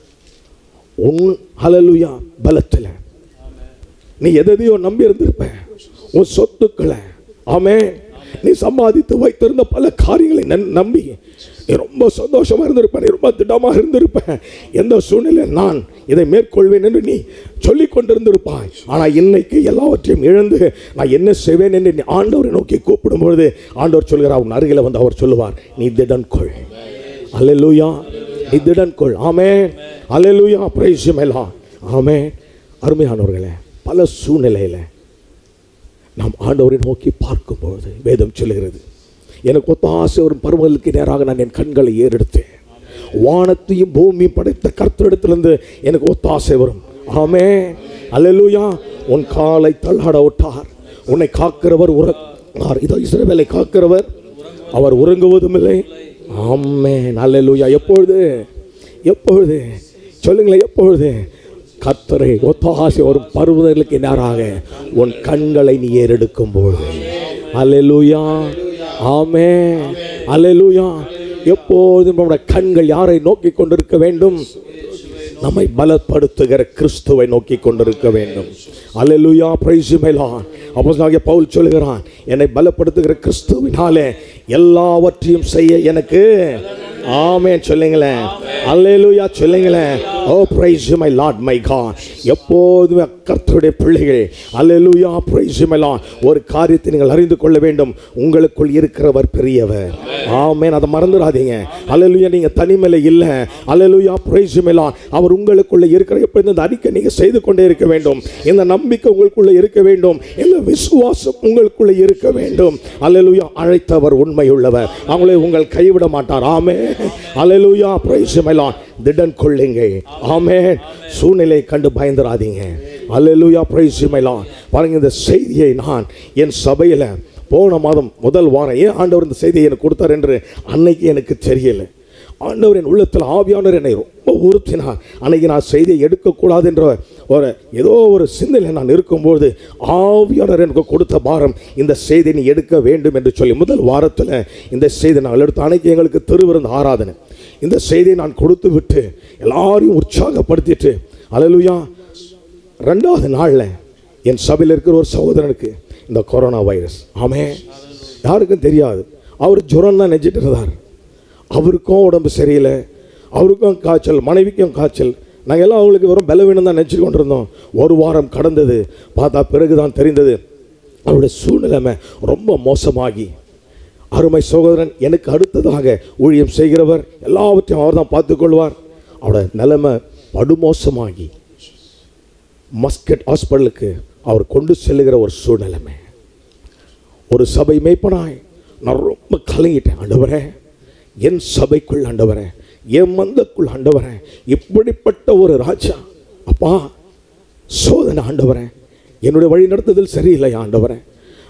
உன் ஹalleluya பலத்தில் நீ எதையோ நம்பி இருந்திருப்ப உன் சொத்துக்களை ஆமே நீ சம்பாதித்து வைத்திருந்த பல காரியங்களை நன்- நம்பி நீ ரொம்ப சந்தோஷமா இருந்திருப்ப நீ ரொம்ப திடமா இருந்திருப்ப எந்த சூழ்நிலை நான் இதை மேற்கொள்வேன் என்று நீ சொல்லிக் கொண்டிருந்திருப்பாய் ஆனா இன்னைக்கு எல்லாவற்றையும் இழந்து நான் என்ன செய்வேன் என்று நீ ஆண்டவரை நோக்கி கூப்பிடும் பொழுது ஆண்டவர் சொல்கிறார் உன் அருகில வந்து அவர் சொல்லுவார் நீ திடன் கொள் அல்லேலூயா நீ திடன் கொள் ஆமே அல்லேலூயா பிரைஸ் எல்லாம் ஆமே அருமையானவர்களே பல சூழ்நிலையில் நாம் ஆண்டவரை நோக்கி பார்க்கும்பொழுது வேதம் சொல்லுகிறது எனக்கு ஒத்தாசை ஒரு பருவலுக்கு நேராக நான் என் கண்களை ஏறெடுத்தேன் வானத்தையும் பூமியும் படைத்த கர்த்தரிடத்திலிருந்து எனக்கு ஒத்தாசை வரும் ஆமே அல்லேலூயா உன் காலை தள்ளாட விட்டார் உன்னை காக்கிறவர் உறங்கார் இதோ இஸ்ரவேலை காக்கிறவர் அவர் உறங்குவதும் இல்லை ஆமே அல்லேலூயா எப்பொழுது எப்பொழுது சொல்லுங்களேன் எப்பொழுது கத்தரை ஒத்தாசை ஒரு பருவதற்கு நேராக உன் கண்களை நீ ஏறெடுக்கும் பொழுது அல்லேலூயா ஆமே அல்லேலூயா எப்போதும் நம்முடைய கண்கள் யாரை நோக்கி கொண்டிருக்க வேண்டும் நம்மை பலப்படுத்துகிற கிறிஸ்துவை நோக்கி கொண்டிருக்க வேண்டும் அல்லேலூயா பிரைஸ் மேலான் அப்போஸ்தலனாகிய பவுல் சொல்லுகிறான் என்னை பலப்படுத்துகிற கிறிஸ்துவினாலே எல்லாவற்றையும் செய்ய எனக்கு ஆமென் சொல்லுங்களேன் அல்லேலூயா சொல்லுங்களேன் oh praise my Lord my God எப்போதுமே கர்த்தருடைய பிள்ளைகள் அல்லேலூயா பிரைஸ் மை லார்ட் ஒரு காரியத்தை நீங்கள் அறிந்து கொள்ள வேண்டும் உங்களுக்குள் இருக்கிறவர் பெரியவர் ஆமென் அதை மறந்துடாதீங்க அல்லேலூயா நீங்க தனிமையில இல்ல அல்லேலூயா பிரைஸ் மை லார்ட் அவர் உங்களுக்குள்ள இருக்கிற எப்பொழுதும் இந்த அறிக்கை நீங்க செய்து கொண்டே இருக்க வேண்டும் இந்த நம்பிக்கை உங்களுக்குள்ள இருக்க வேண்டும் இந்த விசுவாசம் உங்களுக்குள்ள இருக்க வேண்டும் அல்லேலூயா அழைத்தவர் உண்மையுள்ளவர் அவங்களை உங்கள் கைவிட மாட்டார் ஆமே அல்லேலூயா பிரைஸ் மை லார்ட் திடன் கொள்ளுங்கள் ஆமென் சூழ்நிலை கண்டு பயந்துராதீங்க அல்லேலூயா பிரைஸ் மை லார்ட் பாருங்க இந்த செய்தியை நான் என் சபையில போன மாதம் முதல் வாரம் ஏன் ஆண்டவர் இந்த செய்தியை எனக்கு கொடுத்தார் என்று அன்னைக்கு எனக்கு தெரியல ஆண்டவர் என் உள்ளத்தில் ஆவியானவர் என்னை ரொம்ப உறுத்தினார் அன்னைக்கு நான் செய்தியை எடுக்கக்கூடாது என்ற ஒரு ஏதோ ஒரு சிந்தனை நான் இருக்கும்போது ஆவியானவர் எனக்கு கொடுத்த பாரம் இந்த செய்தியை நீ எடுக்க வேண்டும் என்று சொல்லி முதல் வாரத்தில் இந்த செய்தி நான் எடுத்த அன்னைக்கு எங்களுக்கு திருவிருந்த ஆராதனை இந்த செய்தியை நான் கொடுத்து விட்டு எல்லாரையும் உற்சாகப்படுத்திட்டு அலலுயா ரெண்டாவது நாளில் என் சபையில் இருக்கிற ஒரு சகோதரனுக்கு இந்த கொரோனா வைரஸ் ஆமே யாருக்கும் தெரியாது அவர் ஜுரம் தான் நெஞ்சிட்டு இருந்தார் அவருக்கும் உடம்பு சரியில்லை அவருக்கும் காய்ச்சல் மனைவிக்கும் காய்ச்சல் நாங்கள் எல்லாம் அவங்களுக்கு வெறும் பலவீனம் தான் நினச்சி கொண்டிருந்தோம் ஒரு வாரம் கடந்தது பார்த்தா பிறகு தான் தெரிந்தது அவருடைய சூழ்நிலைமை ரொம்ப மோசமாகி அருமை சகோதரன் எனக்கு அடுத்ததாக ஊழியம் செய்கிறவர் எல்லாவற்றையும் அவர் தான் பார்த்துக்கொள்வார் அவரோட நிலைமை படுமோசமாகி மஸ்கட் ஹாஸ்பிட்டலுக்கு அவர் கொண்டு செல்லுகிற ஒரு சூழ்நிலைமை ஒரு சபை மேய்ப்பனாய் நான் ரொம்ப கலங்கிட்டேன் ஆண்டவரே என் சபைக்குள் ஆண்டவரே என் மந்தக்குள் ஆண்டவரே இப்படிப்பட்ட ஒரு ராஜா அப்பா சோதனை ஆண்டவரே என்னுடைய வழி நடத்துதல் சரியில்லை ஆண்டவரே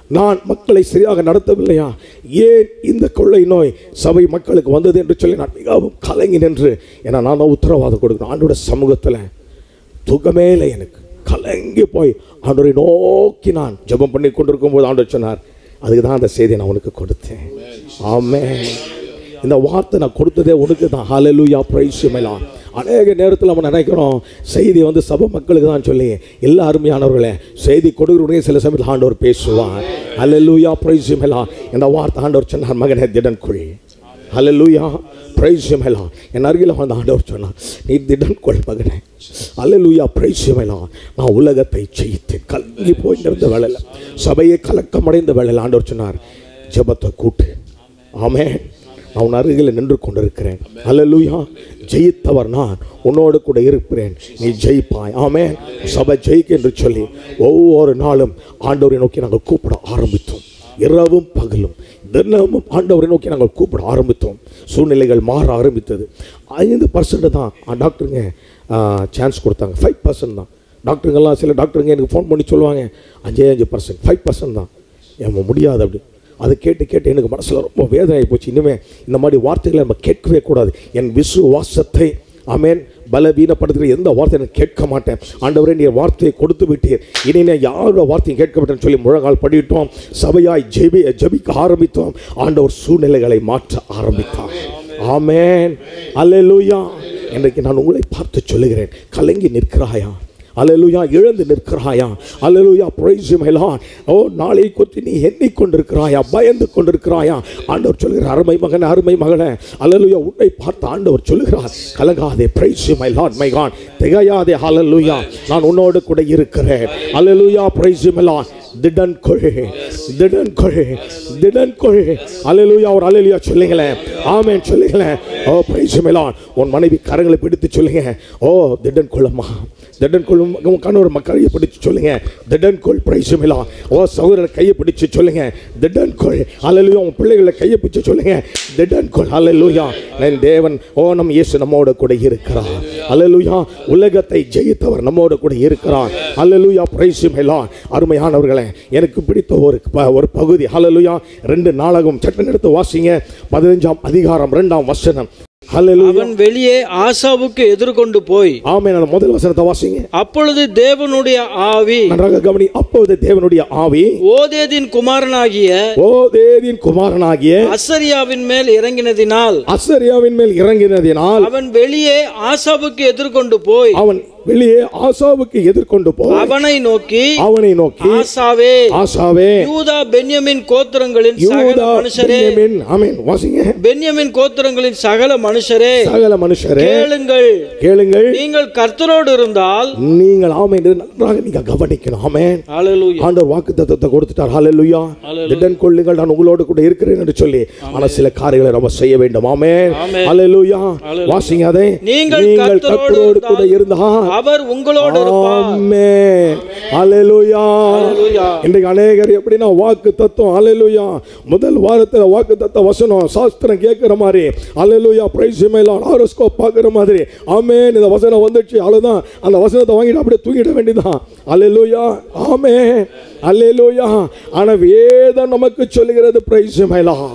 நான் மக்களை சரியாக நடத்தவில்லையா ஏன் இந்த கொள்ளை நோய் சபை மக்களுக்கு வந்தது என்று சொல்லி நான் மிகவும் கலங்கி நின்று ஏன்னா நான் தான் உத்தரவாதம் கொடுக்கணும் ஆண்டோட சமூகத்தில் தூக்கமே இல்லை எனக்கு கலங்கி போய் ஆண்டவரை நோக்கி நான் ஜெபம் பண்ணி கொண்டிருக்கும் போது ஆண்டவர் சொன்னார் அதுக்கு தான் அந்த செய்தியை நான் உனக்கு கொடுத்தேன் ஆமே இந்த வார்த்தை நான் கொடுத்ததே உனக்கு தான் ஹalleluya பிரைஸ் மேலாம் அநேக நேரத்தில் நம்ம நினைக்கிறோம் செய்தி வந்து சபை மக்களுக்கு தான் சொல்லி எல்லா அருமையானவர்களே செய்தி கொடுக்குறவங்க சில சமயத்தில் ஆண்டவர் பேசுவார் ஹalleluya பிரைஸ் மேலாம் இந்த வார்த்தை ஆண்டவர் சொன்னார் மகனே திடன் கொள் ஹalleluya பிரைஸ் மேலாம் என் அருகில் வந்து ஆண்டவர் சொன்னார் நீ திடன் கொள் மகனே அல்லேலூயா பிரைஸ் மேலாம் நான் உலகத்தை ஜெயித்தேன் கலங்கி போயிருந்த வேலையில் சபையை கலக்கமடைந்த வேலையில் ஆண்டவர் சொன்னார் ஜெபத்தை கூட்டு ஆமே நான் உன் அருகில் நின்று கொண்டிருக்கிறேன் அல்லேலூயா ஜெயித்தவர் நான் உன்னோடு கூட இருப்பேன் நீ ஜெயிப்பாய் ஆமே சபை ஜெயிக்க என்று சொல்லி ஒவ்வொரு நாளும் ஆண்டவரை நோக்கி நாங்கள் கூப்பிட ஆரம்பித்தோம் இரவும் பகலும் தினமும் ஆண்டவரை நோக்கி நாங்கள் கூப்பிட ஆரம்பித்தோம் சூழ்நிலைகள் மாற ஆரம்பித்தது ஐந்து பர்சன்ட் தான் ஆ, டாக்டருங்க சான்ஸ் கொடுத்தாங்க ஃபைவ் பர்சன்ட் தான் டாக்டருங்கெல்லாம் சில டாக்டருங்க எனக்கு ஃபோன் பண்ணி சொல்லுவாங்க அஞ்சே அஞ்சு பர்சன்ட் ஃபைவ் பர்சன்ட் தான் ஏன் முடியாது அப்படி அதை கேட்டு கேட்டு எனக்கு மனசில் ரொம்ப வேதனை போச்சு இனிமே இந்த மாதிரி வார்த்தைகளை நம்ம கேட்கவே கூடாது என் விசுவாசத்தை ஆமென் பலவீனப்படுத்துகிற எந்த வார்த்தையும் நான் கேட்க மாட்டேன் ஆண்டவரே நீர் வார்த்தையை கொடுத்து விட்டீர் இனி நான் யாரோட வார்த்தையும் கேட்க மாட்டேன்னு சொல்லி முழங்கால் படிட்டோம் சபையாய் ஜெபி ஜெபிக்க ஆரம்பித்தோம் ஆண்டவர் சூழ்நிலைகளை மாற்ற ஆரம்பித்தார் ஆமென் அல்லேலூயா இன்றைக்கு நான் உங்களை பார்த்து சொல்லுகிறேன் கலங்கி நிற்கிறாயா அல்லேலூயா இழந்து நிற்கிறாயா அல்லேலூயா praise him எல்லாம் ஓ நாளை குறித்து நீ எண்ணிக்கொண்டிருக்கிறாயா பயந்து கொண்டிருக்கிறாயா ஆண்டவர் சொல்கிறார் அருமை மகன் அருமை மகனே அல்லேலூயா உன்னை பார்த்து ஆண்டவர் சொல்லுகிறார் கலங்காதே praise him my lord my god திகையாதே அல்லேலூயா நான் உன்னோடு கூட இருக்கிறேன் அல்லேலூயா praise him எல்லாம் திடன் கொழு திடன் கொழு திடன் கொழு அல்லேலூயா ஒரு அல்லேலூயா சொல்லுங்களேன் ஆமென் சொல்லுங்களேன் ஓ praise him எல்லாம் உன் மனைவி கரங்களை பிடித்து சொல்லுங்க ஓ திடன் கொள்ளம்மா திடன் கொள்ளும் உன் கணவர் கையை பிடிச்சு சொல்லுங்க திடன் கொள் பிரைஸும் இல்லா ஓ சகோதரர் கையை பிடிச்சு சொல்லுங்க திடன் கொள் அல்லலுயா உன் பிள்ளைகளை கையை பிடிச்சு சொல்லுங்க திடன் கொள் அல்லலுயா என் தேவன் ஓ நம் இயேசு நம்மோட கூட இருக்கிறார் அல்லலுயா உலகத்தை ஜெயித்தவர் நம்மோட கூட இருக்கிறார் அல்லலுயா பிரைஸும் இல்லா அருமையானவர்களே எனக்கு பிடித்த ஒரு ப- ஒரு பகுதி அல்லலுயா ரெண்டு நாடகம் சட்டம் எடுத்து வாசிங்க பதினஞ்சாம் அதிகாரம் ரெண்டாம் வசனம் அல்லலுயா அவன் வெளியே ஆசாவுக்கு எதிர்கொண்டு போய் ஆமென் அந்த முதல் வசனத்தை வாசிங்க அப்பொழுது தேவனுடைய ஆவி நன்றாக கவனி அப்போது தேவனுடைய ஆவி ஓதேதின் குமாரனாகிய ஓதேதின் குமாரனாகிய அசரியாவின் மேல் இறங்கினதினால் அசரியாவின் மேல் இறங்கினதினால் அவன் வெளியே ஆசாவுக்கு எதிர்கொண்டு போய் அவன் வெளியே ஆசாவுக்கு எதிர்கொண்டு போ அவனை நோக்கி அவனை நோக்கி ஆசாவே ஆசாவே யூதா பென்யமின் கோத்திரங்களின் சகல யூதா மனுஷரே பென்யமின் ஆமென் வாசிங்க பென்யமின் கோத்திரங்களின் சகல மனுஷரே சகல மனுஷரே கேளுங்கள் கேளுங்கள் நீங்கள் கர்த்தரோடு இருந்தால் நீங்கள் ஆமென் என்று நன்றாக நீங்க கவனிக்கணும் ஆமென் ஹalleluya ஆண்டவர் வாக்கு தத்தத்தை கொடுத்துட்டார் ஹalleluya திடன் கொள்ளுங்கள் நான் உங்களோடு கூட இருக்கிறேன் என்று சொல்லி ஆனா சில காரியங்களை நம்ம செய்ய வேண்டும் ஆமென் ஹalleluya வாசிங்க அதை நீங்கள் நீங்கள் கர்த்தரோடு கர்த்தரோடு கூட இருந்தால் அவர் உங்களோடு இருப்பார் ஆமென் ஹalleluya ஹalleluya இன்றைக்கு அநேகர் எப்படின்னா வாக்கு தத்துவம் ஹalleluya முதல் வாரத்துல வாக்கு தத்துவ வசனம் சாஸ்திரம் கேட்கிற மாதிரி ஹalleluya பிரைஸ் மேலாம் ஹாரோஸ்கோப் பார்க்குற மாதிரி ஆமென் இந்த வசனம் வந்துச்சு அவ்வளவுதான் அந்த வசனத்தை வாங்கிட்டு அப்படியே தூங்கிட வேண்டியதுதான் ஹalleluya ஆமென் ஹalleluya ஆனா வேதம் நமக்கு சொல்லுகிறது பிரைஸ் மேலாம்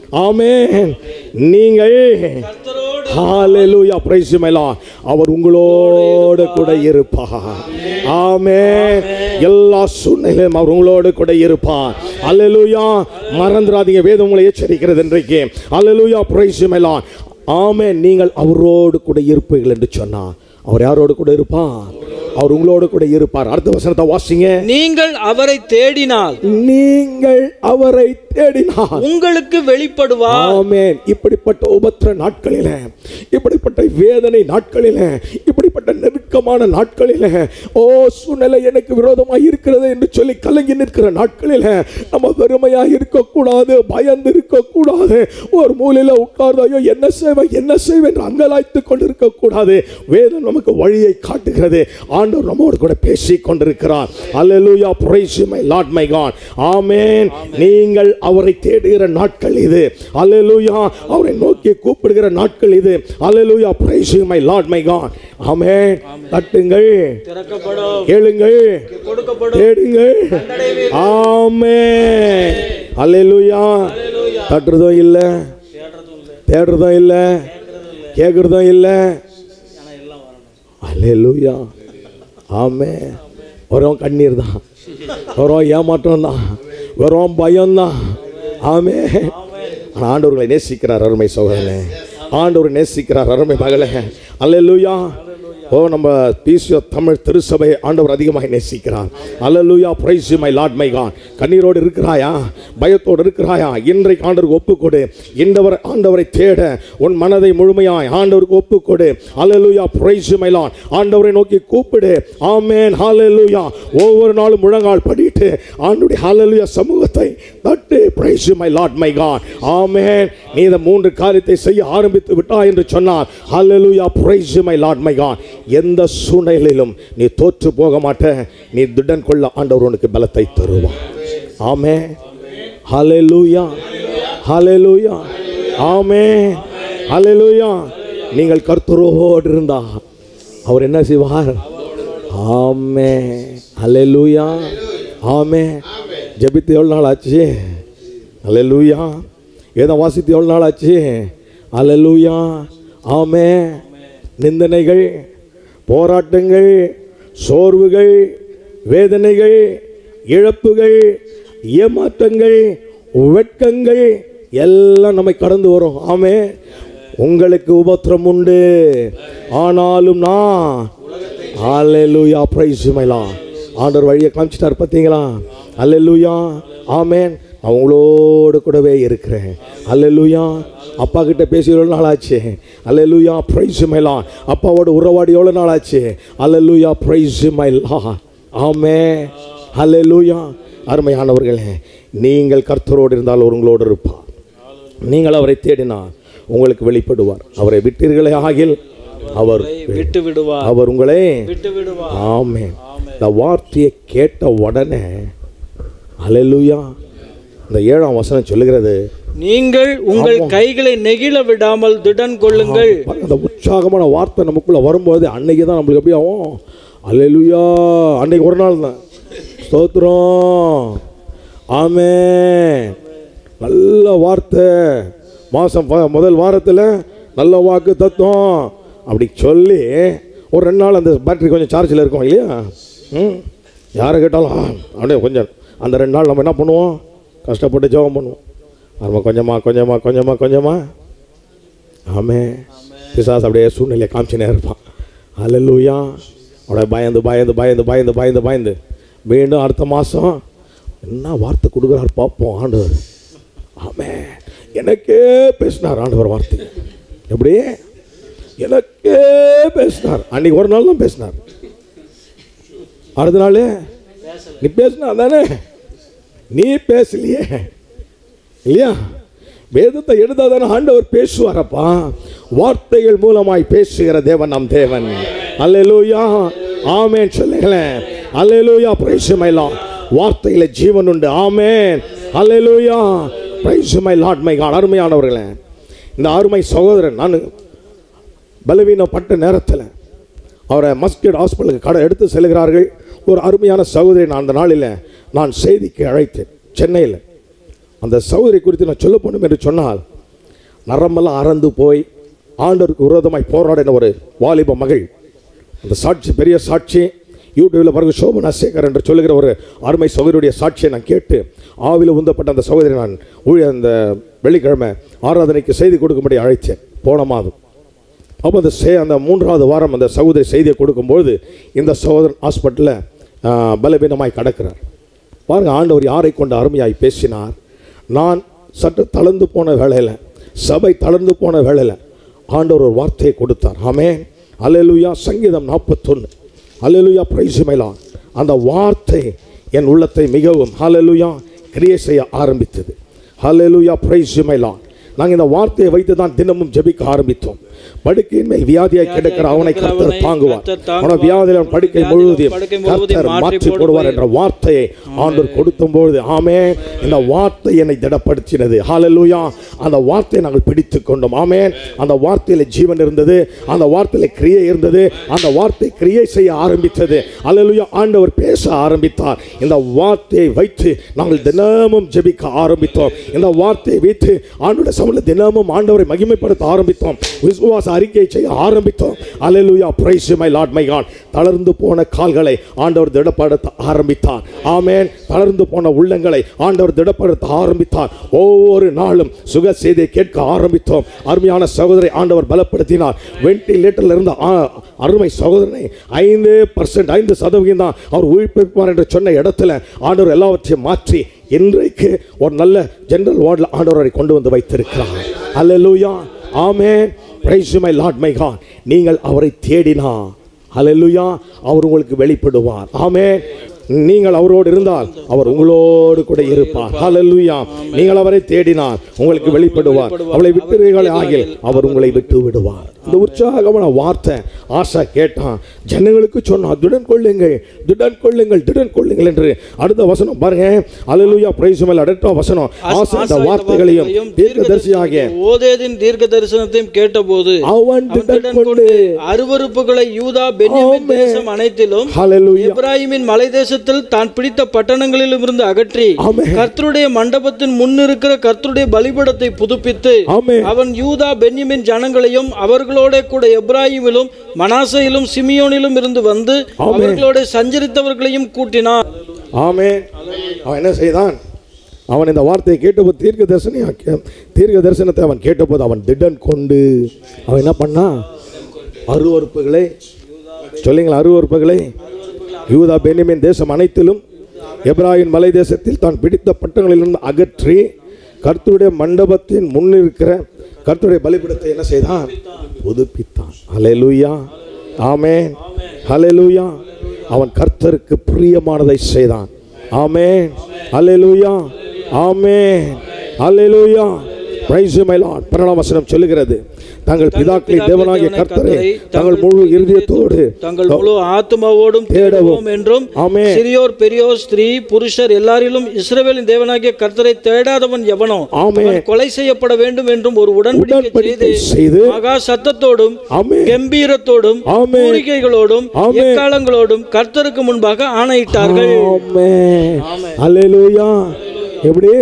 ஆமென் நீங்கள் ஹalleluya பிரைஸ் மேலாம் அவர் உங்களோடு கூட இருப்பார் ஆமென் எல்லா சூழ்நிலையிலும் அவர் உங்களோடு கூட இருப்பார் அல்லேலூயா மறந்துடாதீங்க வேதம் உங்களை எச்சரிக்கிறது இன்றைக்கு அல்லேலூயா பிரைஸ் மேலாம் ஆமென் நீங்கள் அவரோடு கூட இருப்பீர்கள் என்று சொன்னார் அவர் யாரோடு கூட இருப்பார் அவர் உங்களோடு கூட இருப்பார் அடுத்த வசனத்தை வாசிங்க நீங்கள் அவரை தேடினால் நீங்கள் அவரை தேடினார் உங்களுக்கு வெளிப்படுவார் ஆமென் இப்படிப்பட்ட உபத்திர நாட்களிலே இப்படிப்பட்ட வேதனை நாட்களிலே இப்படிப்பட்ட நெருக்கமான நாட்களிலே ஓ சூழ்நிலை எனக்கு விரோதமாக இருக்கிறது என்று சொல்லி கலங்கி நிற்கிற நாட்களிலே நம்ம வெறுமையா இருக்கக்கூடாது பயந்து இருக்கக்கூடாது ஒரு மூலையில உட்கார்ந்து ஐயோ என்ன செய்வேன் என்ன செய்வேன் என்று அங்கலாய்த்து கொண்டிருக்க கூடாது வேதம் நமக்கு வழியை காட்டுகிறது ஆண்டவர் நம்மோடு கூட பேசி கொண்டிருக்கிறார் அல்லேலூயா praise you, my lord my god ஆமென் நீங்கள் அவரை தேடுகிற நாட்கள் இது அல்லேலூயா அவரை நோக்கி கூப்பிடுகிற நாட்கள் இது அல்லேலூயா praise my Lord my God ஆமென் தட்டுங்கள் திறக்கப்படும் கேளுங்கள் கொடுக்கப்படும் தேடுங்கள் ஆமே அல்லேலூயா தட்டுறதும் இல்ல தேடுறதும் இல்ல கேட்கறதும் இல்ல அல்லேலூயா ஆமே வரும் கண்ணீர் தான் வரும் ஏமாற்றம் தான் வரும் பயம் தான் ஆமே ஆனா ஆண்டவர்களை நேசிக்கிறார் அருமை சோதரனே ஆண்டவர் நேசிக்கிறார் அருமை மகளே அல்லேலூயா ஓ நம்ம பிசியோ தமிழ் திருசபை ஆண்டவர் அதிகமாக நேசிக்கிறார் அல்லேலூயா praise my Lord my God கண்ணீரோடு இருக்கிறாயா பயத்தோடு இருக்கிறாயா இன்றைக்கு ஆண்டவருக்கு ஒப்புக்கொடு இந்தவர் ஆண்டவரை தேட உன் மனதை முழுமையாய் ஆண்டவருக்கு ஒப்புக்கொடு அல்லேலூயா பிரைஸ் மை லார்ட் ஆண்டவரை நோக்கி கூப்பிடு ஆமென் ஹalleluya ஒவ்வொரு நாளும் முழங்கால் படிட்டு ஆண்டுடைய ஹalleluya சமூகத்தை தட்டு praise my Lord my God ஆமென் நீ இந்த மூன்று காரியத்தை செய்ய ஆரம்பித்து விட்டாய் என்று சொன்னார் ஹalleluya praise my Lord my God எந்த சூழ்நிலையிலும் நீ தோற்று போக மாட்ட நீ திடன் கொள்ள ஆண்டவர் உனக்கு பலத்தை தருவார் ஆமே ஹalleluya ஹalleluya ஆமே ஹalleluya நீங்கள் கர்த்தரோடு இருந்தா அவர் என்ன செய்வார் ஆமே ஹalleluya ஆமே ஜெபித்து எவ்வளோ நாள் ஆச்சு ஹalleluya வேதம் வாசித்து எவ்வளோ நாள் ஆச்சு ஹalleluya ஆமே நிந்தனைகள் போராட்டங்கள் சோர்வுகள் வேதனைகள் இழப்புகள் ஏமாற்றங்கள் வெட்கங்கள் எல்லாம் நம்மை கடந்து வரும் ஆமே உங்களுக்கு உபத்திரம் உண்டு ஆனாலும் நான் அல்லேலூயா பிரைஸ் மைலா ஆண்டவர் வழியை காமிச்சிட்டார் பார்த்தீங்களா அல்லேலூயா ஆமென் நான் உங்களோடு கூடவே இருக்கிறேன் அல்லேலூயா அப்பா கிட்ட பேசி எவ்வளோ நாள் ஆச்சு அல்லேலூயா பிரைஸ் மைலா அப்பாவோட உறவாடி எவ்வளோ நாள் ஆச்சு அல்லேலூயா பிரைஸ் மைலா ஆமே அல்லேலூயா அருமையானவர்களே நீங்கள் கர்த்தரோடு இருந்தால் அவர் உங்களோடு இருப்பார் நீங்கள் அவரை தேடினால் உங்களுக்கு வெளிப்படுவார் அவரை விட்டீர்களே ஆகில் அவர் விட்டு விடுவார் அவர் உங்களை விட்டு விடுவார் ஆமென் இந்த வார்த்தையை கேட்ட உடனே அல்லேலூயா இந்த ஏழாம் வசனம் சொல்லுகிறது நீங்கள் உங்கள் கைகளை நெகிழ விடாமல் திடன் கொள்ளுங்கள் பாருங்க, அந்த உற்சாகமான வார்த்தை நமக்குள்ள வரும்போது அன்னைக்கு தான் நம்மளுக்கு எப்படி ஆகும் அல்லேலூயா அன்னைக்கு ஒரு நாள் தான் ஸ்தோத்திரம் ஆமே நல்ல வார்த்தை மாதம் முதல் வாரத்தில் நல்ல வாக்கு தத்துவம் அப்படி சொல்லி ஒரு ரெண்டு நாள் அந்த பேட்டரி கொஞ்சம் சார்ஜில் இருக்கும் இல்லையா ம் யாரை கேட்டாலும் ஆ, அப்படியே கொஞ்சம் அந்த ரெண்டு நாள் நம்ம என்ன பண்ணுவோம் கஷ்டப்பட்டு ஜெபம் பண்ணுவோம் நம்ம கொஞ்சமா கொஞ்சமா கொஞ்சமா கொஞ்சமா ஆமே பிசாஸ் அப்படியே சூழ்நிலையை காமிச்சுனே இருப்பான் அல்லூயா அப்படியே பயந்து பயந்து பயந்து பயந்து பயந்து பயந்து மீண்டும் அடுத்த மாதம் என்ன வார்த்தை கொடுக்குறாரு பார்ப்போம் ஆண்டவர் ஆமே எனக்கே பேசினார் ஆண்டவர் வார்த்தை எப்படி எனக்கே பேசினார் அன்னைக்கு ஒரு நாள் தான் பேசினார் அடுத்த நாள் நீ பேசினா தானே நீ பேசலையே இல்லையா வேதத்தை எழுதாதான ஆண்டவர் பேசுவாரப்பா வார்த்தைகள் மூலமாய் பேசுகிற தேவன் நம் தேவன் அல்லேலூயா ஆமென் சொல்லுங்களேன் அல்லேலூயா பிரைஸ் மை லார்ட் வார்த்தையில ஜீவன் உண்டு ஆமென் அல்லேலூயா praise my Lord my God அருமையானவர்களே இந்த அருமை சகோதரன் நான் பலவீனப்பட்ட நேரத்தில் அவரை மஸ்கட் ஹாஸ்பிட்டலுக்கு கடை எடுத்து செல்கிறார்கள் ஒரு அருமையான சகோதரி நான் அந்த நாளில் நான் செய்திக்கு அழைத்தேன் சென்னையில் அந்த சகோதரி குறித்து நான் சொல்ல போகணும் என்று சொன்னால் நரம்பெல்லாம் அறந்து போய் ஆண்டவருக்கு விரோதமாய் போராடின ஒரு வாலிப மகள் அந்த சாட்சி பெரிய சாட்சி யூடியூப்ல பிறகு சோபனா சேகர் என்று சொல்லுகிற ஒரு அருமை சகோதரியுடைய சாட்சியை நான் கேட்டு ஆவில உந்தப்பட்ட அந்த சகோதரி நான் ஊழிய அந்த வெள்ளிக்கிழமை ஆராதனைக்கு செய்தி கொடுக்கும்படி அழைத்தேன் போன மாதம் அப்போ அந்த சே அந்த மூன்றாவது வாரம் அந்த சகோதரி செய்தியை கொடுக்கும்பொழுது இந்த சகோதரன் ஹாஸ்பிட்டலில் பலவீனமாய் கிடக்கிறார் பாருங்க ஆண்டவர் யாரை கொண்டு அருமையாய் பேசினார் நான் சற்று தளர்ந்து போன வேளையில் சபை தளர்ந்து போன வேளையில் ஆண்டவர் ஒரு வார்த்தையை கொடுத்தார் ஆமே அல்லேலூயா சங்கீதம் நாற்பத்தொன்று அல்லேலூயா பிரைசுமைலாம் அந்த வார்த்தை என் உள்ளத்தை மிகவும் ஹalleluya கிரியை செய்ய ஆரம்பித்தது ஹalleluya பிரைசுமைலாம் நாங்கள் இந்த வார்த்தையை வைத்து தான் தினமும் ஜெபிக்க ஆரம்பித்தோம் படுக்கையின் மேல் வியாதியாய் கிடக்கிற அவனை கர்த்தர் அவனை தாங்குவார் கர்த்தர் தாங்குவார். அவன வியாதியில் அவன் படுக்கை வியாதியில் முழுவதையும் படுக்கை முழுவதையும் கர்த்தர் மாற்றி மாற்றி போடுவார் போடுவார். என்ற வார்த்தையை ஆண்டவர் கொடுத்தும் பொழுது ஆமே இந்த வார்த்தை என்னை திடப்படுத்தினது ஹalleluya அந்த வார்த்தையை நாங்கள் பிடித்து கொண்டோம் ஆமென் அந்த வார்த்தையில ஜீவன் இருந்தது அந்த வார்த்தையில கிரியை இருந்தது அந்த வார்த்தை கிரியை செய்ய ஆரம்பித்தது ஹalleluya ஆண்டவர் பேச ஆரம்பித்தார் இந்த வார்த்தையை வைத்து நாங்கள் தினமும் ஜெபிக்க ஆரம்பித்தோம் இந்த வார்த்தையை வைத்து ஆண்டோட சமூகத்தில் தினமும் ஆண்டவரை மகிமைப்படுத்த ஆரம்பித்தோம் விசுவாச அறிக்கை செய்ய ஆரம்பித்தோம் ஹalleluya praise my lord my god தளர்ந்து போன கால்களை ஆண்டவர் திடப்படுத்த ஆரம்பித்தார் ஆமென் தளர்ந்து போன உள்ளங்களை ஆண்டவர் திடப்படுத்த ஆரம்பித்தார் ஒவ்வொரு நாளும் சுக செய்தியை கேட்க ஆரம்பித்தோம் அருமையான சகோதரை ஆண்டவர் பலப்படுத்தினார் வெண்டிலேட்டர்ல இருந்த ஆ- அருமை சகோதரனை ஐந்து பர்சன்ட் ஐந்து சதவிகிதம் தான் அவர் உயிர்ப்பிப்பார் என்று சொன்ன இடத்துல ஆண்டவர் எல்லாவற்றையும் மாற்றி இன்றைக்கு ஒரு நல்ல ஜெனரல் வார்டில் ஆண்டவரை கொண்டு வந்து வைத்திருக்கிறார் அல்லேலூயா ஆமென் praise my Lord my God நீங்கள் அவரை தேடினா அல்லேலூயா அவர் உங்களுக்கு வெளிப்படுவார் ஆமென் நீங்கள் அவரோடு இருந்தால் அவர் உங்களோடு கூட இருப்பார் ஹalleluya நீங்கள் அவரை தேடினால் உங்களுக்கு வெளிப்படுவார் அவளை விட்டுறீர்கள் ஆகில் அவர் உங்களை விட்டு விடுவார் இந்த உற்சாகமான வார்த்தை ஆசா கேட்டான் ஜனங்களுக்கு சொன்னான் திடன் கொள்ளுங்கள் திடன் கொள்ளுங்கள் திடன் கொள்ளுங்கள் என்று அடுத்த வசனம் பாருங்க ஹalleluya பிரைஸ் மேல் அடுத்த வசனம் ஆசா இந்த வார்த்தைகளையும் தீர்க்கதரிசியாகிய ஓதேதின் தீர்க்க தரிசனத்தையும் கேட்டபோது அவன் திடன் திடன் கொண்டு கொண்டு அருவருப்புகளை யூதா பென்யமின் ஆமென். தேசம் அனைத்திலும் ஹalleluya எப்ராஹிமின் மலை தேசத்தில் தான் பிடித்த பட்டணங்களிலும் இருந்து அகற்றி ஆமென். கர்த்தருடைய மண்டபத்தின் முன் இருக்கிற கர்த்தருடைய பலிபீடத்தை புதுப்பித்து ஆமென். அவன் யூதா பென்யமின் ஜனங்களையும் அவர்களோட கூட எப்ராஹிமிலும் மனாசையிலும் சிமியோனிலும் இருந்து வந்து ஆமென். அவர்களோட சஞ்சரித்தவர்களையும் கூட்டினான் ஆமென் அவன் என்ன செய்தான் அவன் இந்த வார்த்தையை கேட்டபோது தீர்க்க தரிசனி தீர்க்க தரிசனத்தை அவன் கேட்டபோது அவன் திடன் கொண்டு அவன் என்ன பண்ணான் அருவறுப்புகளை சொல்லுங்கள் அருவறுப்புகளை யூதா பெனிமின் தேசம் அனைத்திலும் எப்ராஹிம் மலை தேசத்தில் தான் பிடித்த பட்டங்களிலிருந்து அகற்றி கர்த்தருடைய மண்டபத்தின் முன் இருக்கிற கர்த்தருடைய பலிபீடத்தை என்ன செய்தான் புதுப்பித்தான் ஹalleluya ஆமென் ஹalleluya அவன் கர்த்தருக்கு பிரியமானதை செய்தான் ஆமென் ஹalleluya ஆமென் ஹalleluya பிரைஸ் மை லார்ட் பன்னெண்டாம் வசனம் சொல்லுகிறது தங்கள் பிதாக்களை தேவனாகிய கர்த்தரை தங்கள் முழு இருதயத்தோடு தங்கள் முழு ஆத்மாவோடும் தேடவும். தேடவும் என்றும் ஆமென். சிறியோர் பெரியோர் ஸ்திரீ புருஷர் எல்லாரிலும் இஸ்ரவேலின் தேவனாகிய கர்த்தரை தேடாதவன் எவனோ ஆமென். அவன் கொலை செய்யப்பட வேண்டும் என்றும் ஒரு உடன்படிக்கை உடன்படிக்கை செய்து செய்து மகா சத்தத்தோடும் ஆமென். கம்பீரத்தோடும் ஆமென். பூரிக்கைகளோடும் ஆமென். எக்காலங்களோடும் கர்த்தருக்கு முன்பாக ஆணையிட்டார்கள் ஆமென் ஹalleluya எப்படி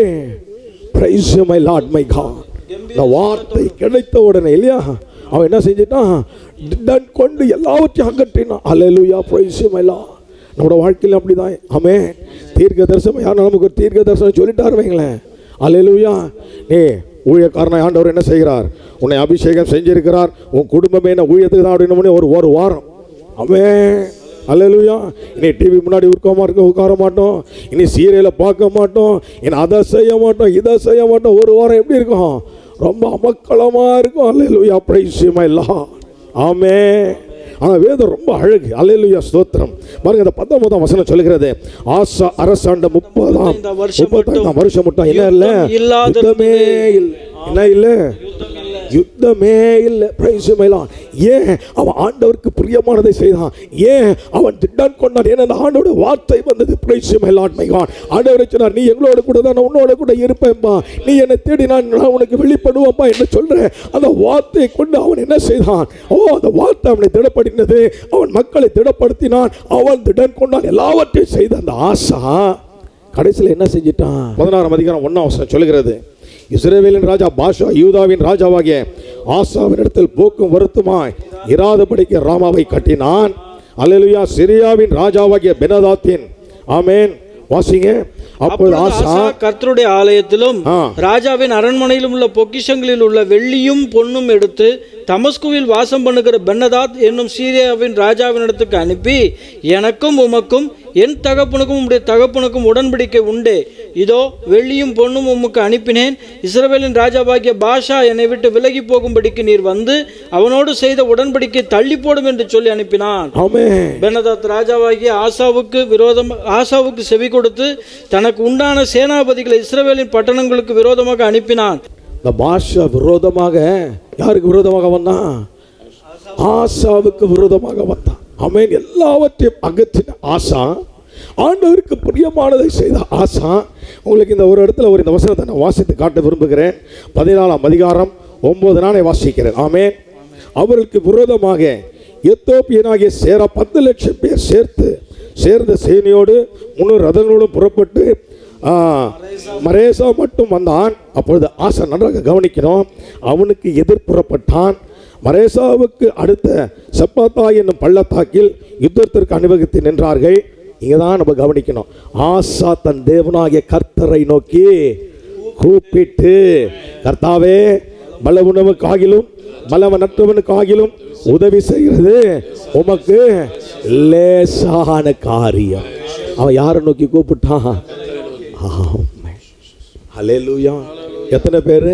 praise my Lord my God இந்த வார்த்தை கிடைத்த உடனே இல்லையா அவன் என்ன செஞ்சிட்டான் திடன் கொண்டு எல்லாவற்றையும் அகற்றினான் ஹalleluya பிரைஸ் மை லார்ட் நம்மளோட வாழ்க்கையில் அப்படிதான் ஆமே தீர்க்க தரிசனம் யாரும் நமக்கு ஒரு தீர்க்க தரிசனம் சொல்லிட்டாரு வைங்களேன் ஹalleluya நீ ஊழியக்காரனை ஆண்டவர் என்ன செய்கிறார் உன்னை அபிஷேகம் செஞ்சிருக்கிறார் உன் குடும்பமே என்ன ஊழியத்துக்கு தான் அப்படின்னு ஒரு ஒரு வாரம் அவன் அல்லேலூயா இனி டிவி முன்னாடி உட்கார மாட்டோம் உட்கார மாட்டோம் இனி சீரியலை பார்க்க மாட்டோம் இனி அதை செய்ய மாட்டோம் இதை செய்ய மாட்டோம் ஒரு வாரம் எப்படி இருக்கும் ரொம்ப அமக்களமாக இருக்கும் அல்லேலூயா பிரைசியமா எல்லாம் ஆமே ஆனால் வேதம் ரொம்ப அழகு அல்லேலூயா ஸ்தோத்திரம் பாருங்க இந்த பத்தொன்பதாம் வசனம் சொல்லுகிறது ஆசா அரசாண்ட முப்பதாம் இந்த வருஷம் முப்பத்தாம் வருஷம் மட்டும் என்ன இல்லை யுத்தம் இல்லாதிருந்தது. யுத்தமே இல்லை என்ன இல்லை யுத்தமே இல்லை பிரைசுமைலாம் ஏன் அவன் ஆண்டவருக்கு பிரியமானதை செய்தான் ஏன் அவன் திட்டம் கொண்டான் ஏன்னா அந்த ஆண்டோட வார்த்தை வந்தது பிரைசுமைலான் மைகான் ஆண்டவரை சொன்னார் நீ எங்களோட கூட தான் நான் உன்னோட கூட இருப்பேன்பா நீ என்னை தேடி நான் நான் உனக்கு வெளிப்படுவேன்பா என்ன சொல்றேன் அந்த வார்த்தையை கொண்டு அவன் என்ன செய்தான் ஓ அந்த வார்த்தை அவனை திடப்படுத்தினது அவன் மக்களை திடப்படுத்தினான் அவன் திடன் கொண்டான் எல்லாவற்றையும் செய்த அந்த ஆசா கடைசியில் என்ன செஞ்சிட்டான் பதினாறாம் அதிகாரம் ஒன்னாம் வசனம் சொல்லுகிறது இஸ்ரேவேலின் ராஜா பாஷா யூதாவின் ராஜாவாகிய ஆசாவின் இடத்தில் போக்கும் வருத்தமாய் இராதபடிக்கு ராமாவை கட்டினான் அல்லேலூயா சிரியாவின் ராஜாவாகிய பெனதாத்தின் ஆமென் வாசிங்க அப்பொழுது அப்பொழுது ஆசா ஆசா கர்த்தருடைய ஆலயத்திலும் ஆ. ராஜாவின் அரண்மனையிலும் உள்ள பொக்கிஷங்களில் உள்ள வெள்ளியும் பொன்னும் எடுத்து தமஸ்குவில் வாசம் பண்ணுகிற பென்னதாத் என்னும் சீரியாவின் ராஜாவின் இடத்துக்கு அனுப்பி எனக்கும் உமக்கும் என் தகப்பனுக்கும் உம்முடைய தகப்பனுக்கும் உடன்படிக்கை உண்டே இதோ வெள்ளியும் பொன்னும் உமக்கு அனுப்பினேன் இஸ்ரவேலின் ராஜாவாகிய பாஷா என்னை விட்டு விலகி போகும்படிக்கு நீர் வந்து அவனோடு செய்த உடன்படிக்கை தள்ளி போடும் என்று சொல்லி அனுப்பினான் ஆமென் பெனதாத் ராஜாவாகிய ஆசாவுக்கு விரோதம் ஆசாவுக்கு செவி கொடுத்து தனக்கு உண்டான சேனாபதிகளை இஸ்ரவேலின் பட்டணங்களுக்கு விரோதமாக அனுப்பினான் இந்த பாஷா விரோதமாக யாருக்கு விரோதமாக வந்தான் ஆசாவுக்கு விரோதமாக வந்தான் அவன் எல்லாவற்றையும் அகற்றின ஆசா ஆண்டவருக்கு பிரியமானதை செய்த ஆசா உங்களுக்கு இந்த ஒரு இடத்துல ஒரு இந்த வசனத்தை நான் வாசித்து காட்ட விரும்புகிறேன் பதினாலாம் அதிகாரம் ஒன்பது நாளை வாசிக்கிறேன் ஆமென் அவருக்கு விரோதமாக எத்தோப்பியனாகிய சேரா பத்து லட்சம் பேர் சேர்த்து சேர்ந்த சேனையோடு முன்னூறு ரதங்களோடும் புறப்பட்டு ஆ, மரேசா மட்டும் வந்தான் அப்பொழுது ஆசா நன்றாக கவனிக்கணும் அவனுக்கு எதிர்ப்புறப்பட்டான் மரேசாவுக்கு அடுத்த செப்பாத்தா என்னும் பள்ளத்தாக்கில் யுத்தத்திற்கு அணிவகுத்து நின்றார்கள் இங்கே தான் நம்ம கவனிக்கணும் ஆசா தன் தேவனாகிய கர்த்தரை நோக்கி கூப்பிட்டு கர்த்தாவே பலவுணவுக்காகிலும் பலவனற்றவனுக்காகிலும் உதவி செய்கிறது உமக்கு லேசான காரியம் அவன் யாரை நோக்கி கூப்பிட்டான் ஆமென். ஹல்லேலூயா எத்தனை பேர்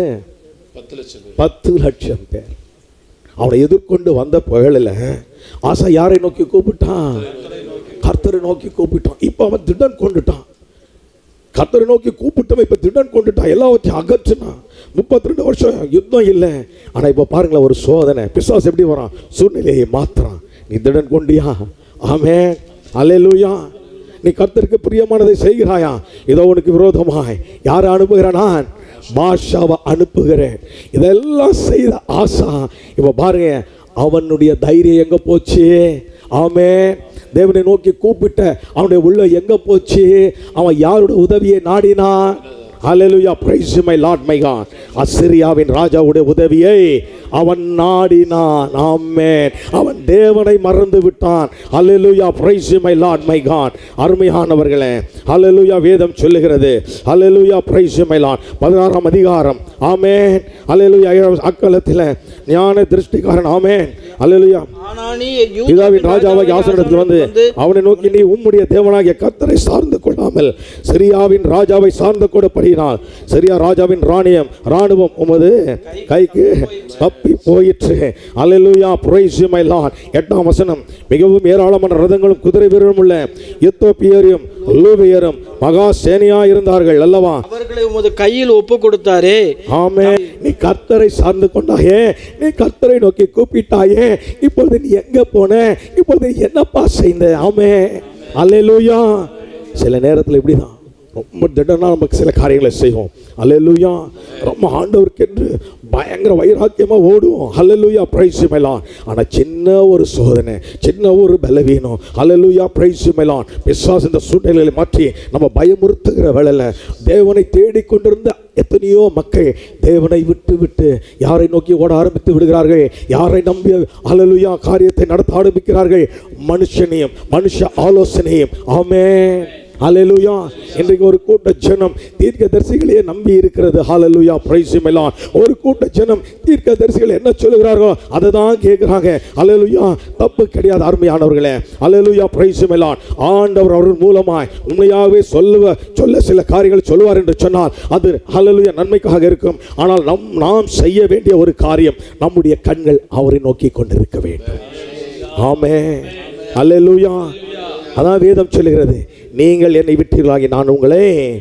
பத்து லட்சம் பேர் அவனை எதிர்கொண்டு வந்த புகழில் ஆசா யாரை நோக்கி கூப்பிட்டான் கர்த்தரை நோக்கி கூப்பிட்டான் இப்போ அவன் திடன் கொண்டுட்டான் கர்த்தரை நோக்கி கூப்பிட்டவன் இப்போ திடன் கொண்டுட்டான் எல்லாவற்றையும் அகற்றினான் முப்பத்தி ரெண்டு வருஷம் யுத்தம் இல்லை ஆனால் இப்போ பாருங்களேன் ஒரு சோதனை பிசாஸ் எப்படி வரான் சூழ்நிலையை மாத்துறான் நீ திடன் கொண்டியா ஆமே அல்லேலூயா நீ கர்த்தருக்கு பிரியமானதை செய்கிறாயா இதோ உனக்கு விரோதமாய் யாரை அனுப்புகிறேன் நான் பாஷாவை அனுப்புகிறேன் இதெல்லாம் செய்த ஆசா இப்போ பாருங்க அவனுடைய தைரியம் எங்க போச்சு ஆமே தேவனை நோக்கி கூப்பிட்ட அவனுடைய உள்ள எங்க போச்சு அவன் யாரோட உதவியை நாடினான் ஹalleluya praise my lord my god அசிரியாவின் ராஜாவுடைய உதவியை அவன் நாடினான் ஆமென் அவன் தேவனை மறந்து விட்டான் ஹalleluya praise my lord my god அருமையானவர்களே ஹalleluya வேதம் சொல்லுகிறது ஹalleluya praise my lord 16ஆம் அதிகாரம் ஆமென் ஹalleluya அக்கலத்தில் ஞான திருஷ்டிக்காரன் ஆமென் ஹalleluya ஆனானி பிதாவின் ராஜாவாகிய ஆசனிடத்தில் வந்து அவனை நோக்கி நீ உம்முடைய தேவனாகிய கர்த்தரை சார்ந்து கொள்ளாமல் சிரியாவின் ராஜாவை சார்ந்து கொடப்படினால் சிரியா ராஜாவின் ராணியம் ராணுவம் உமது கைக்கு தப்பி போயிற்று அல்லேலூயா praise you my lord எட்டாம் வசனம் மிகவும் ஏராளமான ரதங்களும் குதிரை வீரரும் உள்ள எத்தோப்பியரும் லூபியரும் மகா சேனையா இருந்தார்கள் அல்லவா அவர்களை உமது கையில் ஒப்பு கொடுத்தாரே ஆமே நீ கர்த்தரை சார்ந்து கொண்டாயே நீ கர்த்தரை நோக்கி கூப்பிட்டாயே இப்பொழுது நீ எங்க போன இப்பொழுது நீ என்னப்பா செய்த ஆமே அல்லேலூயா சில நேரத்தில் இப்படிதான் ரொம்ப திடனா நமக்கு சில காரியங்களை செய்வோம் அல்லேலூயா ரொம்ப ஆண்டவருக்கு என்று பயங்கர வைராக்கியமாக ஓடுவோம் அல்லேலூயா பிரைஸ் மேலான் ஆனால் சின்ன ஒரு சோதனை சின்ன ஒரு பலவீனம் அல்லேலூயா பிரைஸ் மேலான் பிசாஸ் இந்த சூழ்நிலைகளை மாற்றி நம்ம பயமுறுத்துகிற வேலையில் தேவனை தேடிக்கொண்டிருந்த எத்தனையோ மக்கள் தேவனை விட்டு விட்டு யாரை நோக்கி ஓட ஆரம்பித்து விடுகிறார்கள் யாரை நம்பி அல்லேலூயா காரியத்தை நடத்த ஆரம்பிக்கிறார்கள் மனுஷனையும் மனுஷ ஆலோசனையும் ஆமென் ஹalleluya இன்றைக்கு ஒரு கூட்ட ஜனம் தீர்க்கதரிசிகளையே நம்பி இருக்கிறது ஹalleluya பிரைஸ் எல்லாம் ஒரு கூட்ட ஜனம் தீர்க்கதரிசிகள் என்ன சொல்லுகிறார்களோ அதை தான் கேட்குறாங்க ஹalleluya தப்பு கிடையாது அருமையானவர்களே ஹalleluya பிரைஸ் எல்லாம் ஆண்டவர் அவர்கள் மூலமாய் உண்மையாகவே சொல்லுவ சொல்ல சில காரியங்கள் சொல்லுவார் என்று சொன்னால் அது ஹalleluya நன்மைக்காக இருக்கும் ஆனால் நம் நாம் செய்ய வேண்டிய ஒரு காரியம் நம்முடைய கண்கள் அவரை நோக்கி கொண்டிருக்க வேண்டும் ஆமே அல்லேலூயா அதான் வேதம் சொல்லுகிறது நீங்கள் என்னை விட்டீர்களாகி நான் உங்களை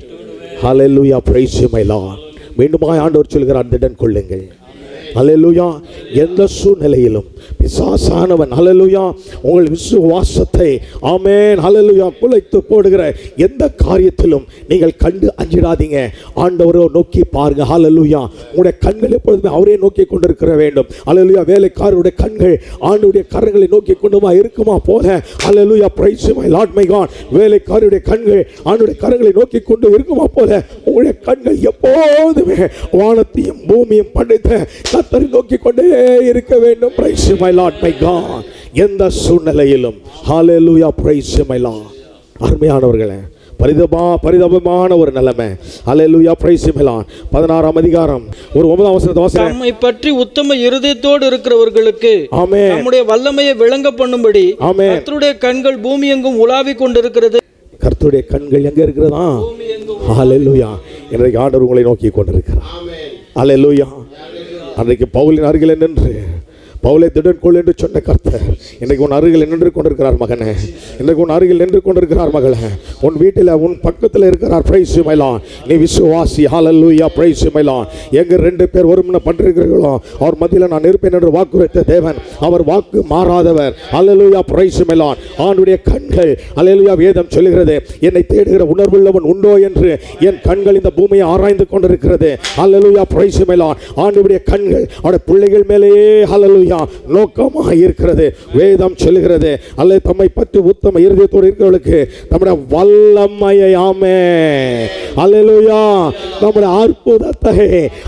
ஹalleluya praise you my lord மீண்டுமாய் ஆண்டவர் சொல்கிறார் திடன் கொள்ளுங்கள் ஹalleluya எந்த சூழ்நிலையிலும் பிசாசானவன் ஹalleluya உங்கள் விசுவாசத்தை ஆமென் ஹalleluya குலைத்து போடுகிற எந்த காரியத்திலும் நீங்கள் கண்டு அஞ்சிடாதீங்க ஆண்டவரை நோக்கி பாருங்க ஹalleluya உங்களுடைய கண்கள் எப்பொழுதுமே அவரே நோக்கி கொண்டிருக்கிற வேண்டும் ஹalleluya வேலைக்காரருடைய கண்கள் ஆண்டுடைய கரங்களை நோக்கி கொண்டுமா இருக்குமா போல ஹalleluya praise my lord my god வேலைக்காரருடைய கண்கள் ஆண்டுடைய கரங்களை நோக்கி கொண்டு இருக்குமா போல உங்களுடைய கண்கள் எப்போதுமே வானத்தையும் பூமியும் படைத்த கத்தரை நோக்கி கொண்டே இருக்க வேண்டும் praise my Lord my God எந்த சூழ்நிலையிலும் ஹalleluya பிரைஸ் மை லார்ட் அருமையானவர்களே பரிதபா பரிதபமான ஒரு நிலைமை ஹalleluya பிரைஸ் மை லார்ட் பதினாறாம் அதிகாரம் ஒரு ஒன்பதாம் வசனத்தை வாசிக்கிறேன் தம்மை பற்றி உத்தம இருதயத்தோடு இருக்கிறவர்களுக்கு ஆமென் நம்முடைய வல்லமையை விளங்க பண்ணும்படி ஆமென். கர்த்தருடைய கண்கள் பூமி எங்கும் உலாவிக் கொண்டிருக்கிறது கர்த்தருடைய கண்கள் எங்க இருக்கிறதா ஹalleluya இன்றைக்கு ஆண்டவர் உங்களை நோக்கி கொண்டிருக்கிறார் ஹalleluya அன்றைக்கு பவுலின் அருகில் நின்று பவுலை திடன் கொள் என்று சொன்ன கர்த்தர் இன்னைக்கு உன் அருகில் நின்று கொண்டிருக்கிறார் மகனே இன்னைக்கு உன் அருகில் நின்று கொண்டிருக்கிறார் மகளே உன் வீட்டில் உன் பக்கத்தில் இருக்கிறார் பிரைஸ் மைலான் நீ விசுவாசி ஹalleluya பிரைஸ் மைலான் எங்க ரெண்டு பேர் ஒருமன பண்றீர்களோ அவர் மத்தியில் நான் இருப்பேன் என்று வாக்கு வைத்த தேவன் அவர் வாக்கு மாறாதவர் ஹalleluya பிரைஸ் மைலான் ஆண்டுடைய கண்கள் ஹalleluya வேதம் சொல்லுகிறது என்னை தேடுகிற உணர்வுள்ளவன் உண்டோ என்று என் கண்கள் இந்த பூமியை ஆராய்ந்து கொண்டிருக்கிறது ஹalleluya பிரைஸ் மைலான் ஆண்டுடைய கண்கள் அவருடைய பிள்ளைகள் மேலேயே ஹalleluya நோக்கமாக இருக்கிறது வேதம் சொல்லுகிறது அல்லது தம்மை பற்றி உத்தம இருதயத்தோடு இருக்கிறவர்களுக்கு நம்முடைய வல்லமையை ஆமே அல்லேலூயா நம்முடைய அற்புதத்தை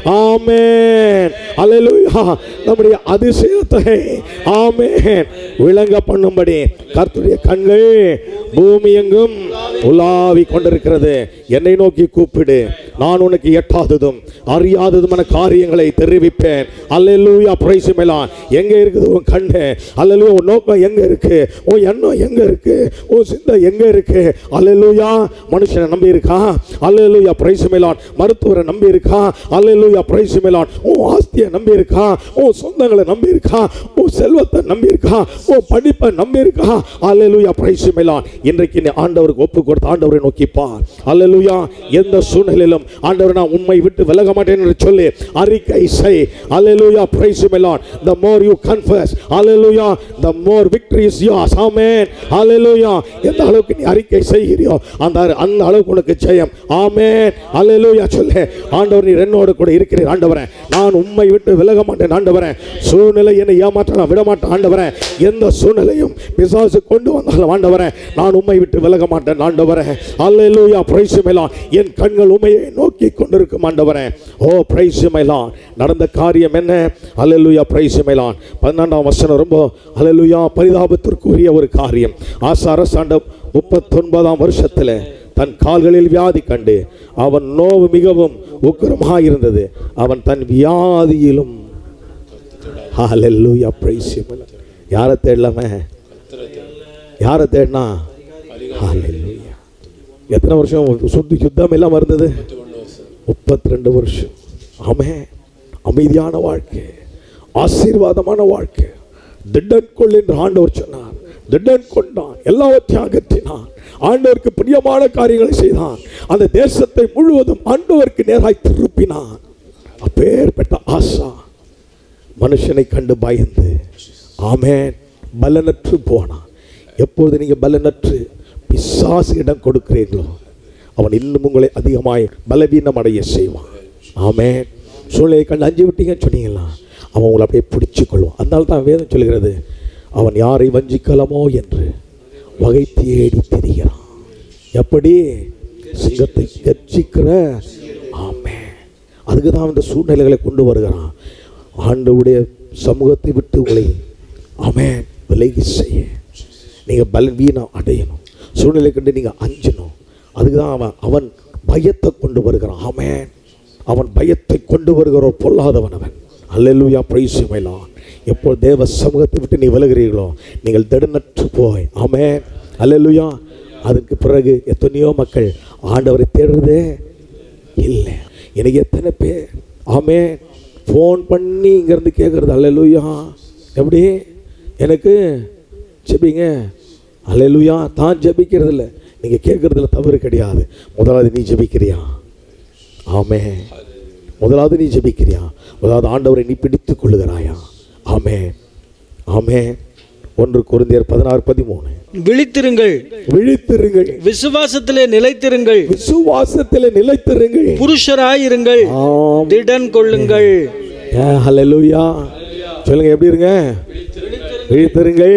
ஆமென் அல்லேலூயா நம்முடைய அதிசயத்தை ஆமென் விளங்க பண்ணும்படி கர்த்தருடைய கண்கள் பூமி எங்கும் உலாவி கொண்டிருக்கிறது என்னை நோக்கி கூப்பிடு நான் உனக்கு எட்டாததும் அறியாததுமான காரியங்களை தெரிவிப்பேன் அல்லேலூயா பிரைஸ் மேலாம் எங்க இருக்குது உன் கண்ணு அல்லேலூயா உன் நோக்கம் எங்க இருக்கு உன் எண்ணம் எங்க இருக்கு உன் சிந்தை எங்க இருக்கு அல்லேலூயா மனுஷனை நம்பி இருக்கா அல்லேலூயா பிரைஸ் மேலான் மருத்துவரை நம்பி இருக்கா அல்லேலூயா பிரைஸ் மேலான் உன் ஆஸ்தியை நம்பி இருக்கா உன் சொந்தங்களை நம்பி இருக்கா உன் செல்வத்தை நம்பி இருக்கா உன் படிப்பை நம்பி இருக்கா அல்லேலூயா பிரைஸ் மேலான் இன்றைக்கு நீ ஆண்டவருக்கு ஒப்பு கொடுத்த ஆண்டவரை நோக்கி பார் அல்லேலூயா எந்த சூழ்நிலையிலும் ஆண்டவர் நான் உண்மை விட்டு விலக மாட்டேன் என்று சொல்லி அறிக்கை செய் அல்லேலூயா praise my Lord the more you confess hallelujah the more victory is yours amen hallelujah எந்த அளவுக்கு நீ அறிக்கை செய்கிறியோ அந்த அந்த அளவுக்கு உனக்கு ஜெயம் ஆமென் hallelujah சொல்லு ஆண்டவர் நீர் என்னோடு கூட இருக்கிறீர் ஆண்டவரே நான் உம்மை விட்டு விலக மாட்டேன் ஆண்டவரே சூழ்நிலை என்னை ஏமாற்ற நான் விட மாட்டேன் ஆண்டவரே எந்த சூழ்நிலையும் பிசாசு கொண்டு வந்தாலும் ஆண்டவரே நான் உம்மை விட்டு விலக மாட்டேன் ஆண்டவரே அல்லேலூயா பிரைஸ் மேலான் என் கண்கள் உண்மையை நோக்கி கொண்டிருக்கும் ஆண்டவரே ஓ பிரைஸ் மேலான் நடந்த காரியம் என்ன அல்லேலூயா பிரைஸ் மேலான் பன்னெண்டாம் வசனம் ரொம்ப அல்லேலூயா பரிதாபத்திற்குரிய ஒரு காரியம் ஆசா அரசாண்ட முப்பத்தொன்பதாம் வருஷத்தில் தன் கால்களில் வியாதி கண்டு அவன் நோவு மிகவும் உக்கிரமாக இருந்தது அவன் தன் வியாதியிலும் ஹalleluya praise him யாரை தேடலாமே யாரை தேடினா ஹalleluya எத்தனை வருஷம் சுத்தி யுத்தம் எல்லாம் இருந்தது முப்பத்தி ரெண்டு வருஷம் ஆமே அமைதியான வாழ்க்கை ஆசீர்வாதமான வாழ்க்கை திடன் கொள் என்று ஆண்டவர் சொன்னார் திடன் கொண்டான் எல்லாவற்றையும் அகற்றினான் ஆண்டவருக்கு பிரியமான காரியங்களை செய்தான் அந்த தேசத்தை முழுவதும் ஆண்டவருக்கு நேராய் திருப்பினான் அப்பேற்பட்ட ஆசா மனுஷனை கண்டு பயந்து ஆமென் பலனற்று போனான் எப்பொழுது நீங்கள் பலனற்று பிசாசு இடம் கொடுக்கிறீர்களோ அவன் இன்னும் உங்களை அதிகமாய் பலவீனம் அடைய செய்வான் ஆமென் சூழ்நிலை கண்டு அஞ்சு விட்டீங்கன்னு சொன்னீங்களா அவன் உங்களை அப்படியே பிடிச்சு கொள்வான் அதனால தான் வேதம் சொல்கிறது அவன் யாரை வஞ்சிக்கலாமோ என்று வகை தேடி திரிகிறான் எப்படி சிங்கத்தை கர்ச்சிக்கிற ஆமென் அதுக்கு தான் அந்த சூழ்நிலைகளை கொண்டு வருகிறான் ஆண்டவுடைய சமூகத்தை விட்டு உங்களை ஆமென் விலகி செய்ய நீங்கள் பலவீனம் அடையணும் சூழ்நிலை கண்டு நீங்கள் அஞ்சணும் அதுக்கு தான் அவன் அவன் பயத்தை கொண்டு வருகிறான் ஆமென் அவன் பயத்தை கொண்டு வருகிற ஒரு பொல்லாதவன் அவன் அல்லேலூயா பிரைஸ் மேலான் எப்போ தேவ சமூகத்தை விட்டு நீ விலகிறீர்களோ நீங்கள் திடனற்று போய் ஆமென் அல்லேலூயா அதுக்கு பிறகு எத்தனையோ மக்கள் ஆண்டவரை தேடுறதே இல்லை எனக்கு எத்தனை பேர் ஆமே ஃபோன் பண்ணி இங்கேருந்து கேட்குறது அல்லேலூயா எப்படி எனக்கு ஜெபிங்க அல்லேலூயா தான் ஜெபிக்கிறது இல்லை நீங்கள் கேட்குறதுல தவறு கிடையாது முதலாவது நீ ஜெபிக்கிறியா ஆமே முதலாவது நீ ஜெபிக்கிறியா முதலாவது ஆண்டவரை நீ பிடித்துக் கொள்ளுகிறாயா ஆமே ஆமே ஒன்று குருந்தியர் பதினாறு பதிமூணு விழித்திருங்கள் விழித்திருங்கள் விசுவாசத்திலே நிலைத்திருங்கள் விசுவாசத்தில் நிலைத்திருங்கள் புருஷராயிருங்கள் ஆம் திடன் கொள்ளுங்கள் ஹalleluya சொல்லுங்க எப்படி இருங்க விழித்திருங்கள்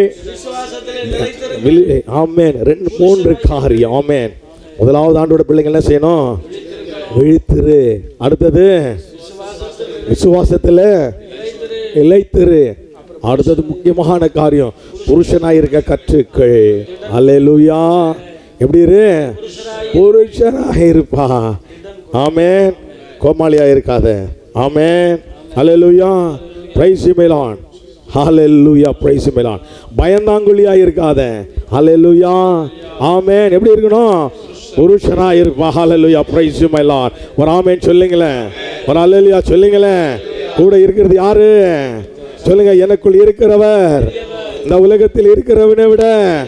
விழி- ஆமென் ரெண்டு மூன்று காரியம் ஆமென் முதலாவது ஆண்டோட பிள்ளைங்க என்ன செய்யணும் விழித்திரு அடுத்தது விசுவாசத்தில் இலைத்திரு அடுத்தது முக்கியமான காரியம் புருஷனாய் இருக்க கற்றுக்கள் அல்லேலூயா எப்படி இரு புருஷனாக இருப்பா ஆமென் கோமாளியா இருக்காத ஆமென் அல்லேலூயா பிரைஸ் மேலான் ஹalleluya பிரைஸ் மேலான் பயந்தாங்குழியா இருக்காத ஹalleluya ஆமென் எப்படி இருக்கணும் புருஷனா இருப்பா ஹalleluya பிரைஸ் மேலான் ஒரு ஆமென் சொல்லுங்களேன் ஒரு ஹalleluya சொல்லுங்களேன் கூட இருக்கிறது யாரு சொல்லுங்க எனக்குள் இருக்கிறவர் இந்த உலகத்தில் இருக்கிறவனை விட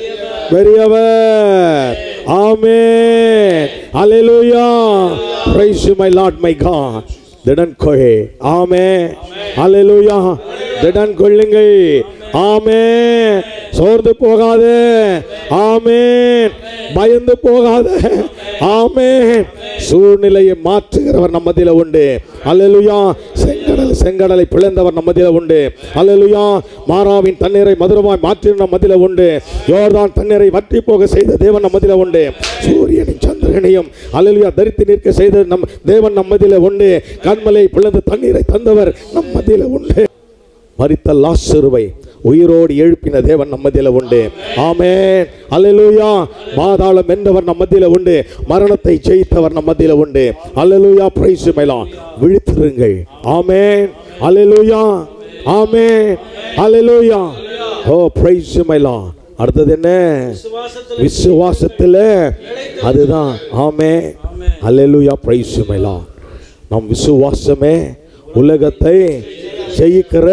பெரியவர் ஆமென் அல்லேலூயா praise you my lord my god திடன் கொள் ஆமே அல்லேலூயா திடன் கொள்ளுங்கள் ஆமே சோர்ந்து போகாத ஆமென் பயந்து போகாத ஆமென் சூழ்நிலையை மாற்றுகிறவர் நம்ம மத்தியில உண்டு அல்லேலூயா செங்கடல் செங்கடலை பிளந்தவர் நம்ம மத்தியில உண்டு அல்லேலூயா மாறாவின் தண்ணீரை மதுரமாய் மாற்றின நம்ம மத்தியில உண்டு யோர்தான் தண்ணீரை வற்றி போக செய்த தேவன் நம்ம மத்தியில உண்டு சூரியனின் சந்திரனையும் அல்லேலூயா தரித்து நிற்க செய்த நம் தேவன் நம்ம மத்தியில உண்டு கண்மலை பிளந்த தண்ணீரை தந்தவர் நம்ம மத்தியில உண்டு மரித்த லாசருவை உயிரோடு எழுப்பின தேவன் நம்ம மத்தியில உண்டு ஆமென் அல்லேலூயா பாதாளம் வென்றவர் நம்ம மத்தியில உண்டு மரணத்தை ஜெயித்தவர் நம்ம மத்தியில உண்டு அல்லேலூயா பிரைஸ் மேலாம் விழித்திருங்கள் ஆமென் அல்லேலூயா ஆமென் அல்லேலூயா ஓ பிரைஸ் மேலாம் அடுத்தது என்ன விசுவாசத்துல அதுதான் ஆமே அல்லேலூயா பிரைஸ் மேலாம் நம் விசுவாசமே உலகத்தை ஜெயிக்கிற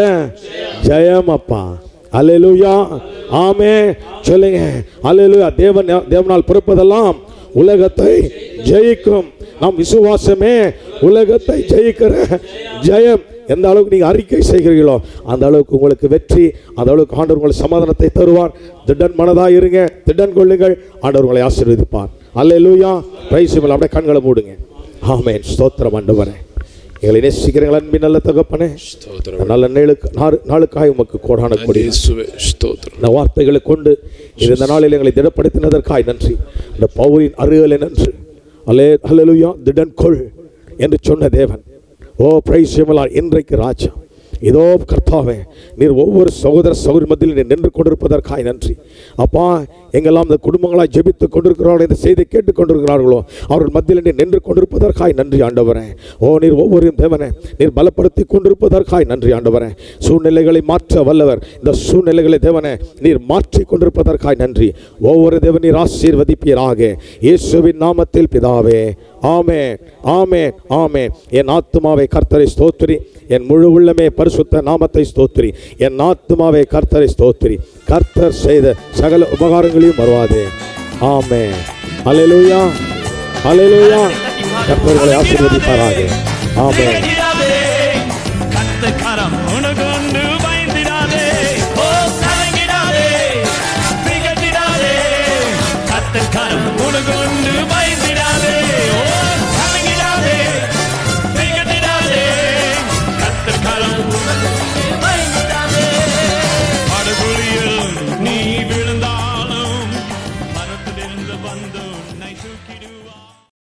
ஜெயம் அப்பா அல்லேலூயா ஆமே சொல்லுங்க அல்லேலூயா தேவன் தேவனால் பிறப்பதெல்லாம் உலகத்தை ஜெயிக்கும் நம் விசுவாசமே உலகத்தை ஜெயிக்கிற ஜெயம் எந்த அளவுக்கு நீங்கள் அறிக்கை செய்கிறீர்களோ அந்த அளவுக்கு உங்களுக்கு வெற்றி அந்த அளவுக்கு ஆண்டவர் உங்களுக்கு சமாதானத்தை தருவார் திடன் மனதாக இருங்க திடன் கொள்ளுங்கள் ஆண்டவர் உங்களை ஆசீர்வதிப்பார் அல்லேலூயா பிரைஸ் அப்படியே கண்களை மூடுங்க ஆமென் ஸ்தோத்திரம் ஆண்டவரே எங்களை நேசிக்கிறீர்கள் அன்பின் நல்ல தகப்பனே இந்த நல்ல நாளுக்கு நாறு- நாளுக்காய் உமக்கு கோடான கொடி இயேசுவே ஸ்தோத்திரம் இந்த வார்த்தைகளை கொண்டு இது இந்த நாளில் எங்களை திடப்படுத்தினதற்காய் நன்றி இந்த பவுலின் அருகலை நன்றி அலே அல்லேலூயா திடன் கொள் என்று சொன்ன தேவன் ஓ பிரைஸ் இன்றைக்கு ராஜா இதோ கர்த்தாவே நீர் ஒவ்வொரு சகோதர சகோதரி மத்தியில் நீர் நின்று கொண்டிருப்பதற்காய் நன்றி அப்பா எங்கெல்லாம் இந்த குடும்பங்களாய் ஜெபித்து கொண்டிருக்கிறார்களோ இந்த செய்தி கேட்டுக் கொண்டிருக்கிறார்களோ அவர்கள் மத்தியில் நீர் நின்று கொண்டிருப்பதற்காய் நன்றி ஆண்டவரே ஓ நீர் ஒவ்வொரு தேவனே நீர் பலப்படுத்தி கொண்டிருப்பதற்காய் நன்றி ஆண்டவரே சூழ்நிலைகளை மாற்ற வல்லவர் இந்த சூழ்நிலைகளை தேவனே நீர் மாற்றி கொண்டிருப்பதற்காய் நன்றி ஒவ்வொரு தேவன் நீர் ஆசீர்வதிப்பீராக இயேசுவின் நாமத்தில் பிதாவே ஆமே ஆமே ஆமே என் ஆத்துமாவை கர்த்தரை ஸ்தோத்திரி என் முழு உள்ளமே பரிசுத்த நாமத்தை ஸ்தோத்திரி என் ஆத்துமாவை கர்த்தரை ஸ்தோத்திரி கர்த்தர் செய்த சகல உபகாரங்களையும் வருவாதே ஆமே அல்லேலூயா அல்லேலூயா கர்த்தர்களை ஆசீர்வதிப்பாராக ஆமே கத்த கரம்